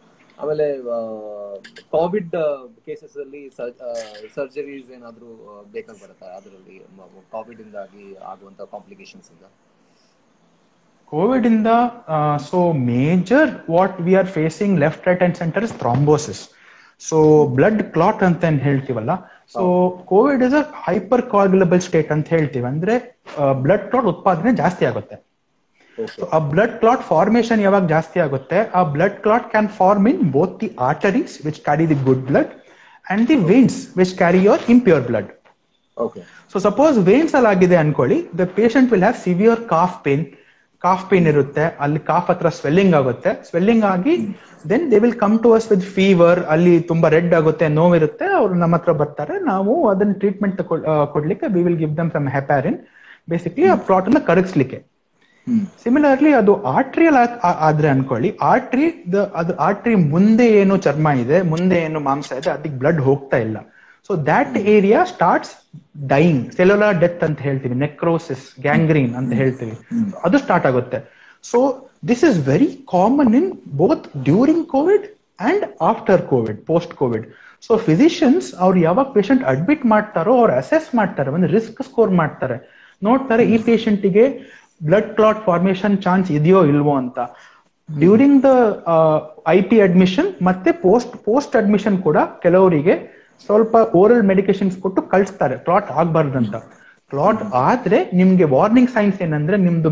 ಆಮೇಲೆ covid cases ಅಲ್ಲಿ ಸರ್ಜರೀಸ್ ಏನಾದ್ರೂ ಆ, ಬೇಕಾಗಿ ಬರುತ್ತಾ ಅದರಲ್ಲಿ ಕೋವಿಡ್ ಇಂದಾಗಿ ಆಗುವಂತ ಕಾಂಪ್ಲಿಕೇಶನ್ಸ್ ಇಂದ ಕೋವಿಡ್ ಇಂದ so major what we are facing left right and centre is thrombosis so blood clot ಅಂತ ಏನ್ ಹೇಳ್ತೀವಲ್ಲ so covid is a hypercoagulable state ಅಂತ ಹೇಳ್ತೀವಿ ಅಂದ್ರೆ ಬ್ಲಡ್ ಕ್ಲಾಟ್ ಉತ್ಪಾದನೆ ಜಾಸ್ತಿ ಆಗುತ್ತೆ ಓಕೆ So, ಆ ಬ್ಲಡ್ ಕ್ಲಾಟ್ ಫಾರ್ಮೇಶನ್ ಯಾವಾಗ ಜಾಸ್ತಿ ಆಗುತ್ತೆ ಆ blood clot can form in both the arteries which carry the good blood and the veins which carry your impure blood okay so suppose veins ಅಲ್ಲಿ ಆಗಿದೆ ಅನ್ಕೊಳ್ಳಿ the patient will have severe calf pain calf pain ಇರುತ್ತೆ ಅಲ್ಲಿ calf ಹತ್ರ swelling ಆಗುತ್ತೆ swelling ಆಗಿ then they will come to us with fever ಅಲ್ಲಿ ತುಂಬಾ ರೆಡ್ ಆಗುತ್ತೆ ನೋವಿರುತ್ತೆ ಅವ್ರು ನಮ್ಮ ಹತ್ರ ಬರ್ತಾರೆ ನಾವು ಅದನ್ನ ಟ್ರೀಟ್ಮೆಂಟ್ ಕೊಡ್ಲಿಕ್ಕೆ we will give them some heparin basically ಆ ಪ್ಲಾಟ್ ಅನ್ನ ಕರಗಿಸ್ಲಿಕ್ಕೆ ಹ್ಮ್ ಸಿಮಿಲರ್ಲಿ ಅದು ಆರ್ಟ್ರಿಯಲ್ ಆದ್ರೆ ಅನ್ಕೊಳ್ಳಿ ಆರ್ಟ್ರಿ ಅದು ಆರ್ಟ್ರಿ ಮುಂದೆ ಏನು ಚರ್ಮ ಇದೆ ಮುಂದೆ ಏನು ಮಾಂಸ ಇದೆ ಅದಕ್ಕೆ ಬ್ಲಡ್ ಹೋಗ್ತಾ ಇಲ್ಲ so that area starts dying cellular death ಅಂತ ಹೇಳ್ತೀವಿ ನೆಕ್ರೋಸಿಸ್ ಗ್ಯಾಂಗ್ರೀನ್ ಅಂತ ಹೇಳ್ತೀವಿ ಅದು ಸ್ಟಾರ್ಟ್ ಆಗುತ್ತೆ so this is very common in both during covid and after covid post covid so physicians ಅವ್ರು ಯಾವಾಗ ಪೇಷಂಟ್ ಅಡ್ಮಿಟ್ ಮಾಡ್ತಾರೋ ಅವ್ರು ಅಸೆಸ್ ಮಾಡ್ತಾರೆ ಒಂದು ರಿಸ್ಕ್ ಸ್ಕೋರ್ ಮಾಡ್ತಾರೆ ನೋಡ್ತಾರೆ ಈ ಪೇಷಂಟಿಗೆ ಬ್ಲಡ್ ಕ್ಲಾಟ್ ಫಾರ್ಮೇಶನ್ ಚಾನ್ಸ್ ಇದೆಯೋ ಇಲ್ವೋ ಅಂತ during the I P admission ಮತ್ತೆ ಪೋಸ್ಟ್ ಪೋಸ್ಟ್ ಅಡ್ಮಿಷನ್ ಕೂಡ ಕೆಲವರಿಗೆ ಸ್ವಲ್ಪ ಓರಲ್ ಮೆಡಿಕೇಶನ್ಸ್ ಕೊಟ್ಟು ಕಳಿಸ್ತಾರೆ ಕ್ಲಾಟ್ ಆಗ್ಬಾರ್ದಂತ ಕ್ಲಾಟ್ ಆದ್ರೆ ನಿಮ್ಗೆ ವಾರ್ನಿಂಗ್ ಸೈನ್ಸ್ ಏನಂದ್ರೆ ನಿಮ್ದು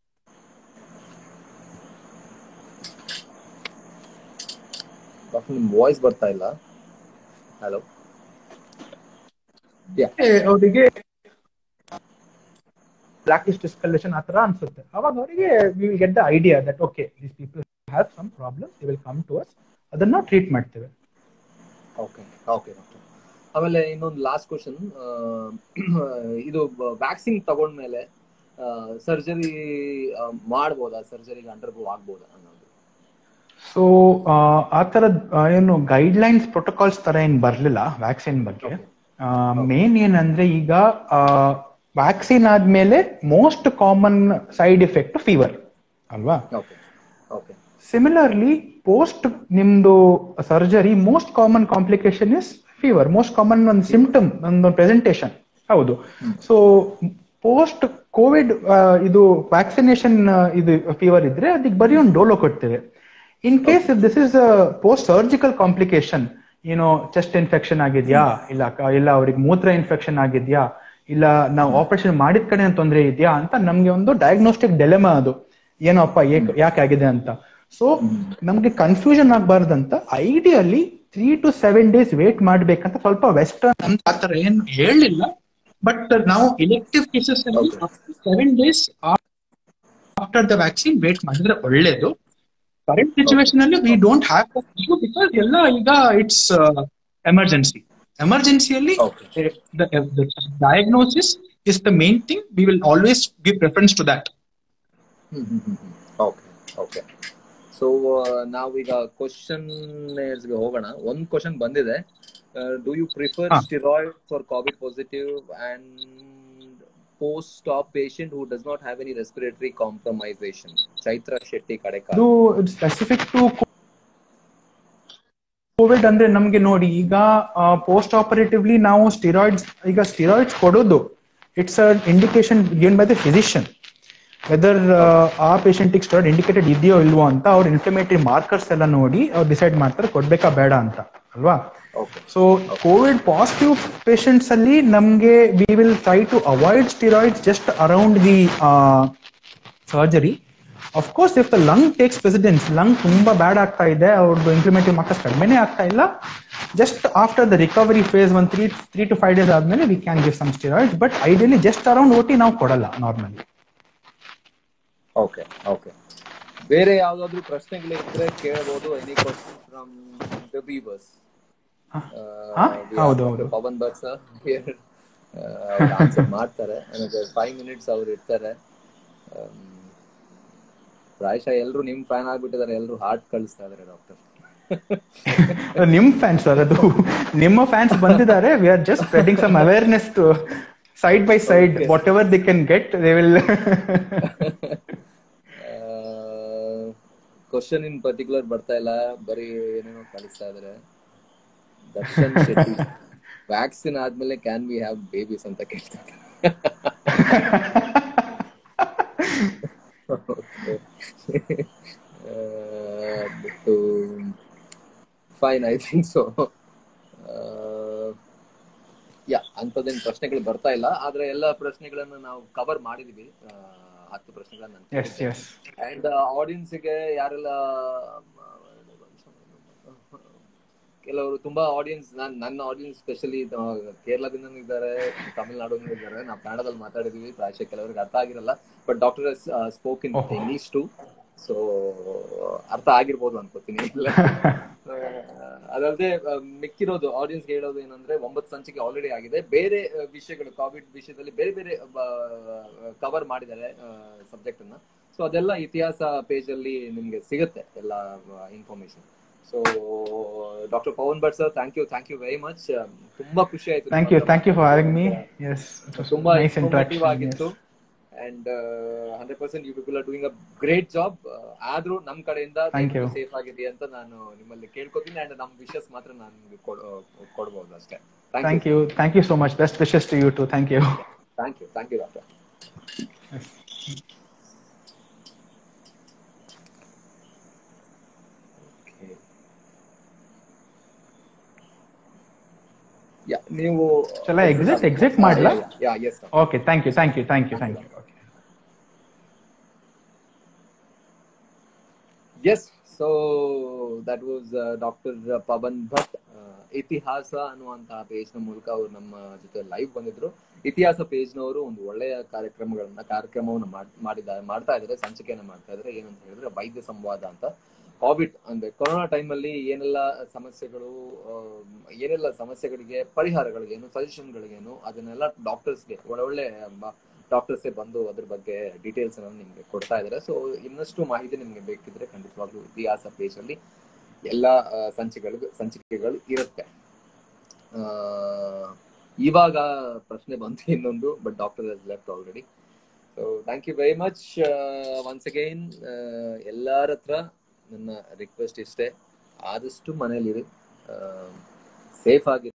ಡಾಕ್ಟರ್ ನಿಮ್ ವಾಯ್ಸ್ ಬರ್ತಾ ಇಲ್ಲ ಹಲೋ ಯಾ ಅವರಿಗೆ ಬ್ಲಾಕ್ ಡಿಸ್ಕಲೇಷನ್ ಆ ತರ ಅನ್ಸುತ್ತೆ ಅವಾಗ ಅವರಿಗೆ we will get the idea that okay this people have some problem they will come to us ಅದನ್ನ ಟ್ರೀಟ್ ಮಾಡ್ತೇವೆ ಓಕೆ ಓಕೆ ಡಾಕ್ಟರ್ ಆಮೇಲೆ ಇನ್ನೊಂದು ಲಾಸ್ಟ್ ಕ್ವಶನ್ ಇದು ವ್ಯಾಕ್ಸಿನ್ ತಗೊಂಡ್ಮೇಲೆ ಸರ್ಜರಿ ಮಾಡ್ಬೋದಾ ಸರ್ಜರಿಗೆ ಅಂಡರ್ಗೋ ಆಗ್ಬೋದಾ ಅನ್ನೋದು ಸೊ ಆ ತರದ್ ಆ, ಏನು ಗೈಡ್ ಲೈನ್ಸ್ ಪ್ರೋಟೋಕಾಲ್ಸ್ ತರ ಏನ್ ಬರ್ಲಿಲ್ಲ ವ್ಯಾಕ್ಸಿನ್ ಬಗ್ಗೆ ಮೇನ್ ಏನಂದ್ರೆ ಈಗ ವ್ಯಾಕ್ಸಿನ್ ಆದ್ಮೇಲೆ most common side effect fever ಅಲ್ವಾ ಓಕೆ ಓಕೆ ಸಿಮಿಲರ್ಲಿ ಪೋಸ್ಟ್ ನಿಮ್ದು surgery most common complication is fever most common ಒಂದು ಸಿಂಪ್ಟಮ್ ಒಂದು ಪ್ರೆಸೆಂಟೇಶನ್ ಹೌದು ಸೊ ಪೋಸ್ಟ್ ಕೋವಿಡ್ ಇದು ವ್ಯಾಕ್ಸಿನೇಷನ್ ಇದು ಫೀವರ್ ಇದ್ರೆ ಅದಕ್ಕೆ ಬರೀ ಒಂದು ಡೋಲೋ ಕೊಡ್ತೇವೆ in case this is post surgical complication ಏನೋ ಚೆಸ್ಟ್ ಇನ್ಫೆಕ್ಷನ್ ಆಗಿದ್ಯಾ ಇಲ್ಲ ಕ- ಇಲ್ಲ ಅವ್ರಿಗೆ ಮೂತ್ರ ಇನ್ಫೆಕ್ಷನ್ ಆಗಿದ್ಯಾ ಇಲ್ಲ ನಾವು ಆಪರೇಷನ್ ಮಾಡಿದ ಕಡೆ ತೊಂದರೆ ಇದೆಯಾ ಅಂತ ನಮ್ಗೆ ಒಂದು ಡಯಾಗ್ನೋಸ್ಟಿಕ್ ಡೆಲೆಮಾ ಅದು ಏನೋಪ್ಪ ಏಕ್- ಯಾಕೆ ಆಗಿದೆ ಅಂತ ಸೊ ನಮ್ಗೆ ಕನ್ಫ್ಯೂಷನ್ ಆಗಬಾರ್ದಂತ ideally three to seven days wait ಮಾಡ್ಬೇಕಂತ ಸ್ವಲ್ಪ ವೆಸ್ಟರ್ನ್ ಅಂತ ಆತರ ಏನು ಹೇಳಿಲ್ಲ ಬಟ್ ನಾವು ಎಲೆಕ್ಟಿವ್ ಕೇಸಸ್ ಅಲ್ಲಿ seven days after the vaccine wait ಮಾಡಿದ್ರೆ ಒಳ್ಳೇದು ಕರೆಂಟ್ ಸಿಚುವೇಶನ್ ಅಲ್ಲಿ we don't have issue because ಎಲ್ಲ ಈಗ ಇಟ್ಸ್ ಎಮರ್ಜೆನ್ಸಿ ಎಮರ್ಜೆನ್ಸಿಯಲ್ಲಿ Okay. Diagnosis is the main thing we will always give preference to that okay okay so ನಾವೀಗ ಕ್ವಶನ್ಗೆ ಹೋಗೋಣ ಒಂದ್ ಕ್ವಶನ್ ಬಂದಿದೆ ಡೂ ಯು ಪ್ರಿಫರ್ ಹಾ. Steroid for covid positive and post stop patient who does not have any respiratory compromisation Chaitra Shetty ಕಡೆಕ ಇದು specific to Covid ಅಂದ್ರೆ ನಮ್ಗೆ ನೋಡಿ ಈಗ ಪೋಸ್ಟ್ ಆಪರೇಟಿವ್ಲಿ ನಾವು ಸ್ಟಿರಾಯ್ಡ್ಸ್ ಈಗ ಸ್ಟಿರಾಯ್ಡ್ಸ್ ಕೊಡೋದು it's a indication given by the physician whether ಆ ಪೇಷಂಟಿಗೆ ಸ್ಟೆರಾಯ್ಡ್ ಇಂಡಿಕೇಟೆಡ್ ಇದೆಯೋ ಇಲ್ವೋ ಅಂತ ಅವ್ರ ಇನ್ಫ್ಲಮೇಟರಿ ಮಾರ್ಕರ್ಸ್ ಎಲ್ಲ ನೋಡಿ ಅವ್ರು ಡಿಸೈಡ್ ಮಾಡ್ತಾರೆ ಕೊಡ್ಬೇಕಾ ಬೇಡ ಅಂತ ಅಲ್ವಾ okay so covid positive patients ಅಲ್ಲಿ ನಮ್ಗೆ we will try to avoid steroids just around the surgery of course if the lung takes precedence lung ತುಂಬಾ ಬ್ಯಾಡ್ ಆಗ್ತಾ ಇದೆ ಅವ್ರದ್ದು ಇಂಪ್ಲಿಮೆಂಟಿವ್ ಮಾರ್ಕರ್ಸ್ ಕಡಿಮೆನೇ ಆಗ್ತಾ ಇಲ್ಲ just after the recovery phase one three three to five days ಆದ್ಮೇಲೆ we can give some steroids but ideally just around OT ನಾವು ಕೊಡಲ್ಲ ನಾರ್ಮಲಿ ಓಕೆ ಓಕೆ ಬೇರೆ ಯಾವ್ದಾದ್ರು ಪ್ರಶ್ನೆಗಳಿದ್ರೆ ಕೇಳಬಹುದು any question from the viewers ಹಾ, ಹೌದು, ಹೌದು. ಪವನ್ ಭಟ್ ಸರ್ ಆನ್ಸರ್ ಮಾಡ್ತಾರೆ ನನಗೆ ಫೈವ್ ಮಿನಿಟ್ಸ್ ಅವ್ರು ಇರ್ತಾರೆ Um, ಪ್ರಾಯಶಃ ಎಲ್ರು ನಿಮ್ ಫ್ಯಾನ್ ಆಗ್ಬಿಟ್ಟಿದ್ದಾರೆ ಎಲ್ರು ಹಾರ್ಟ್ ಕಳಿಸ್ತಾ ಇದಾರೆ ಡಾಕ್ಟರ್ ನಿಮ್ ಫ್ಯಾನ್ಸ್ ಸರ್ ಅದು ನಿಮ್ಮ ಫ್ಯಾನ್ಸ್ ಬಂದಿದ್ದಾರೆ we are just spreading some awareness to side by side Okay. Whatever the can get they will question in particular ಬರ್ತಾ ಇಲ್ಲ ಬರೀ ಏನೇನೋ ಕಳಿಸ್ತಾ ಇದಾರೆ ದರ್ಶನ್ ಶೆಟ್ಟಿ ವ್ಯಾಕ್ಸಿನ್ ಆದ್ಮೇಲೆ ಕ್ಯಾನ್ ವಿ ಹ್ಯಾವ್ ಬೇಬೀಸ್ ಅಂತ ಕೇಳ್ತಾರೆ ಬಿಟ್ಟು fine I think so yeah ಅಂಥದ್ದೇನು ಪ್ರಶ್ನೆಗಳು ಬರ್ತಾ ಇಲ್ಲ ಆದ್ರೆ ಎಲ್ಲ ಪ್ರಶ್ನೆಗಳನ್ನ ನಾವು ಕವರ್ ಮಾಡಿದೀವಿ ಆ, ಹತ್ತು ಪ್ರಶ್ನೆಗಳನ್ನ ಎಸ್ ಎಸ್ ಅಂಡ್ ಆಡಿಯನ್ಸ್ಗೆ ಯಾರೆಲ್ಲ ಕೆಲವರು ತುಂಬಾ ಆಡಿಯನ್ಸ್ ನಾನ್ ನನ್ನ ಆಡಿಯನ್ಸ್ ಸ್ಪೆಷಲಿ ಕೇರಳದಿಂದ ಇದ್ದಾರೆ ತಮಿಳ್ನಾಡಿಂದ ಇದ್ದಾರೆ ನಾವು ಕನ್ನಡದಲ್ಲಿ ಮಾತಾಡಿದೀವಿ ಪ್ರಾಯಶಃ ಕೆಲವರಿಗೆ ಅರ್ಥ ಆಗಿರಲ್ಲ ಬಟ್ ಡಾಕ್ಟರ್ ಸ್ಪೋಕ್ ಇನ್ ಓಹೋ. ಇಂಗ್ಲಿಷ್ ಟು ಸೊ ಅರ್ಥ ಆಗಿರ್ಬೋದು ಅನ್ಕೋತೀನಿ ಇಲ್ಲ ಅದಲ್ಲದೆ ಮಿಕ್ಕಿರೋದು ಆಡಿಯನ್ಸ್ ಹೇಳೋದು ಏನಂದ್ರೆ ಒಂಬತ್ತು ಸಂಚಿಕೆ ಆಲ್ರೆಡಿ ಆಗಿದೆ ಬೇರೆ ಆ, ವಿಷಯಗಳು ಕೋವಿಡ್ ವಿಷಯದಲ್ಲಿ ಬೇರೆ ಬೇರೆ ಕವರ್ ಮಾಡಿದ್ದಾರೆ ಸಬ್ಜೆಕ್ಟ್ ಅನ್ನ ಸೊ ಅದೆಲ್ಲ ಇತಿಹಾಸ ಪೇಜ್ ಅಲ್ಲಿ ನಿಮ್ಗೆ ಸಿಗುತ್ತೆ ಎಲ್ಲ information so doctor Pavan Bhat sir thank you thank you very much ತುಂಬಾ ಖುಷಿ ಆಯ್ತು thank you thank you for having me yes ತುಂಬಾ ನೈಸ್ ಇನ್ಫಾರ್ಮೇಟಿವ್ ಇಂಟ್ರಾಕ್ಷನ್ ಆಗಿತ್ತು and hundred percent you people are doing a great job ಆದ್ರೂ ನಮ್ ಕಡೆಯಿಂದ Thank you. Safe ಆಗಿದೆ ಅಂತ ನಾನು ನಿಮ್ಮಲ್ಲಿ ಕೇಳ್ಕೊತೀನಿ ಅಂಡ್ ನಮ್ ವಿಶಸ್ ಮಾತ್ರ ನಾನು ನಿಮ್ಗೆ ಕೊಡ್- ಕೊಡ್ಬೋದು ಅಷ್ಟೇ thank you thank you so much best wishes to you too thank you thank you thank you doctor yeah ನೀವು Shall I exit? Exit ಮಾಡ್ಲಾ? Yeah yes okay thank you thank you thank you thank you yes so that was doctor Pavan Bhat ಇತಿಹಾಸ ಅನ್ನುವಂತಹ page ನ ಮೂಲಕ ಅವರು ನಮ್ಮ ಜೊತೆ live ಬಂದಿದ್ರು ಇತಿಹಾಸ ಪೇಜ್ ನವರು ಒಂದು ಒಳ್ಳೆಯ ಕಾರ್ಯಕ್ರಮಗಳನ್ನ ಕಾರ್ಯಕ್ರಮವನ್ನು ಮಾಡ್- ಮಾಡಿದ ಮಾಡ್ತಾ ಇದ್ದಾರೆ ಸಂಚಿಕೆಯನ್ನ ಮಾಡ್ತಾ ಇದ್ದಾರೆ ಏನಂತ ಹೇಳಿದ್ರೆ ವೈದ್ಯ ಸಂವಾದ ಅಂತ ಕೋವಿಡ್ ಅಂದ್ರೆ ಕೊರೋನಾ ಟೈಮ್ ಅಲ್ಲಿ ಏನೆಲ್ಲ ಸಮಸ್ಯೆಗಳು ಆ, ಏನೆಲ್ಲ ಸಮಸ್ಯೆಗಳಿಗೆ ಪರಿಹಾರಗಳಿಗೇನು ಸಜೆಷನ್ಗಳಿಗೇನು ಅದನ್ನೆಲ್ಲ ಡಾಕ್ಟರ್ಸ್ಗೆ ಒಳ್ಳೊಳ್ಳೆ ಡಾಕ್ಟರ್ಸ್ ಬಂದು ಅದ್ರ ಬಗ್ಗೆ ಡೀಟೇಲ್ಸ್ ಅನ್ನು ನಿಮ್ಗೆ ಕೊಡ್ತಾ ಇದ್ದಾರೆ ಸೊ ಇನ್ನಷ್ಟು ಮಾಹಿತಿ ನಿಮ್ಗೆ ಬೇಕಿದ್ರೆ ಖಂಡಿತವಾಗ್ಲೂ ಇತಿಹಾಸ ಪೇಜ್ ಅಲ್ಲಿ ಎಲ್ಲಾ ಆ, ಸಂಚಿಕೆಗಳು ಸಂಚಿಕೆಗಳು ಇರುತ್ತೆ ಆ, ಇವಾಗ ಪ್ರಶ್ನೆ ಬಂತು ಇನ್ನೊಂದು but doctor has left already so thank you very much once again ಎಲ್ಲರ ಹತ್ರ ನನ್ನ ರಿಕ್ವೆಸ್ಟ್ ಇಷ್ಟೇ ಆದಷ್ಟು ಮನೇಲಿರಿ ಸೇಫ್ ಆಗಿ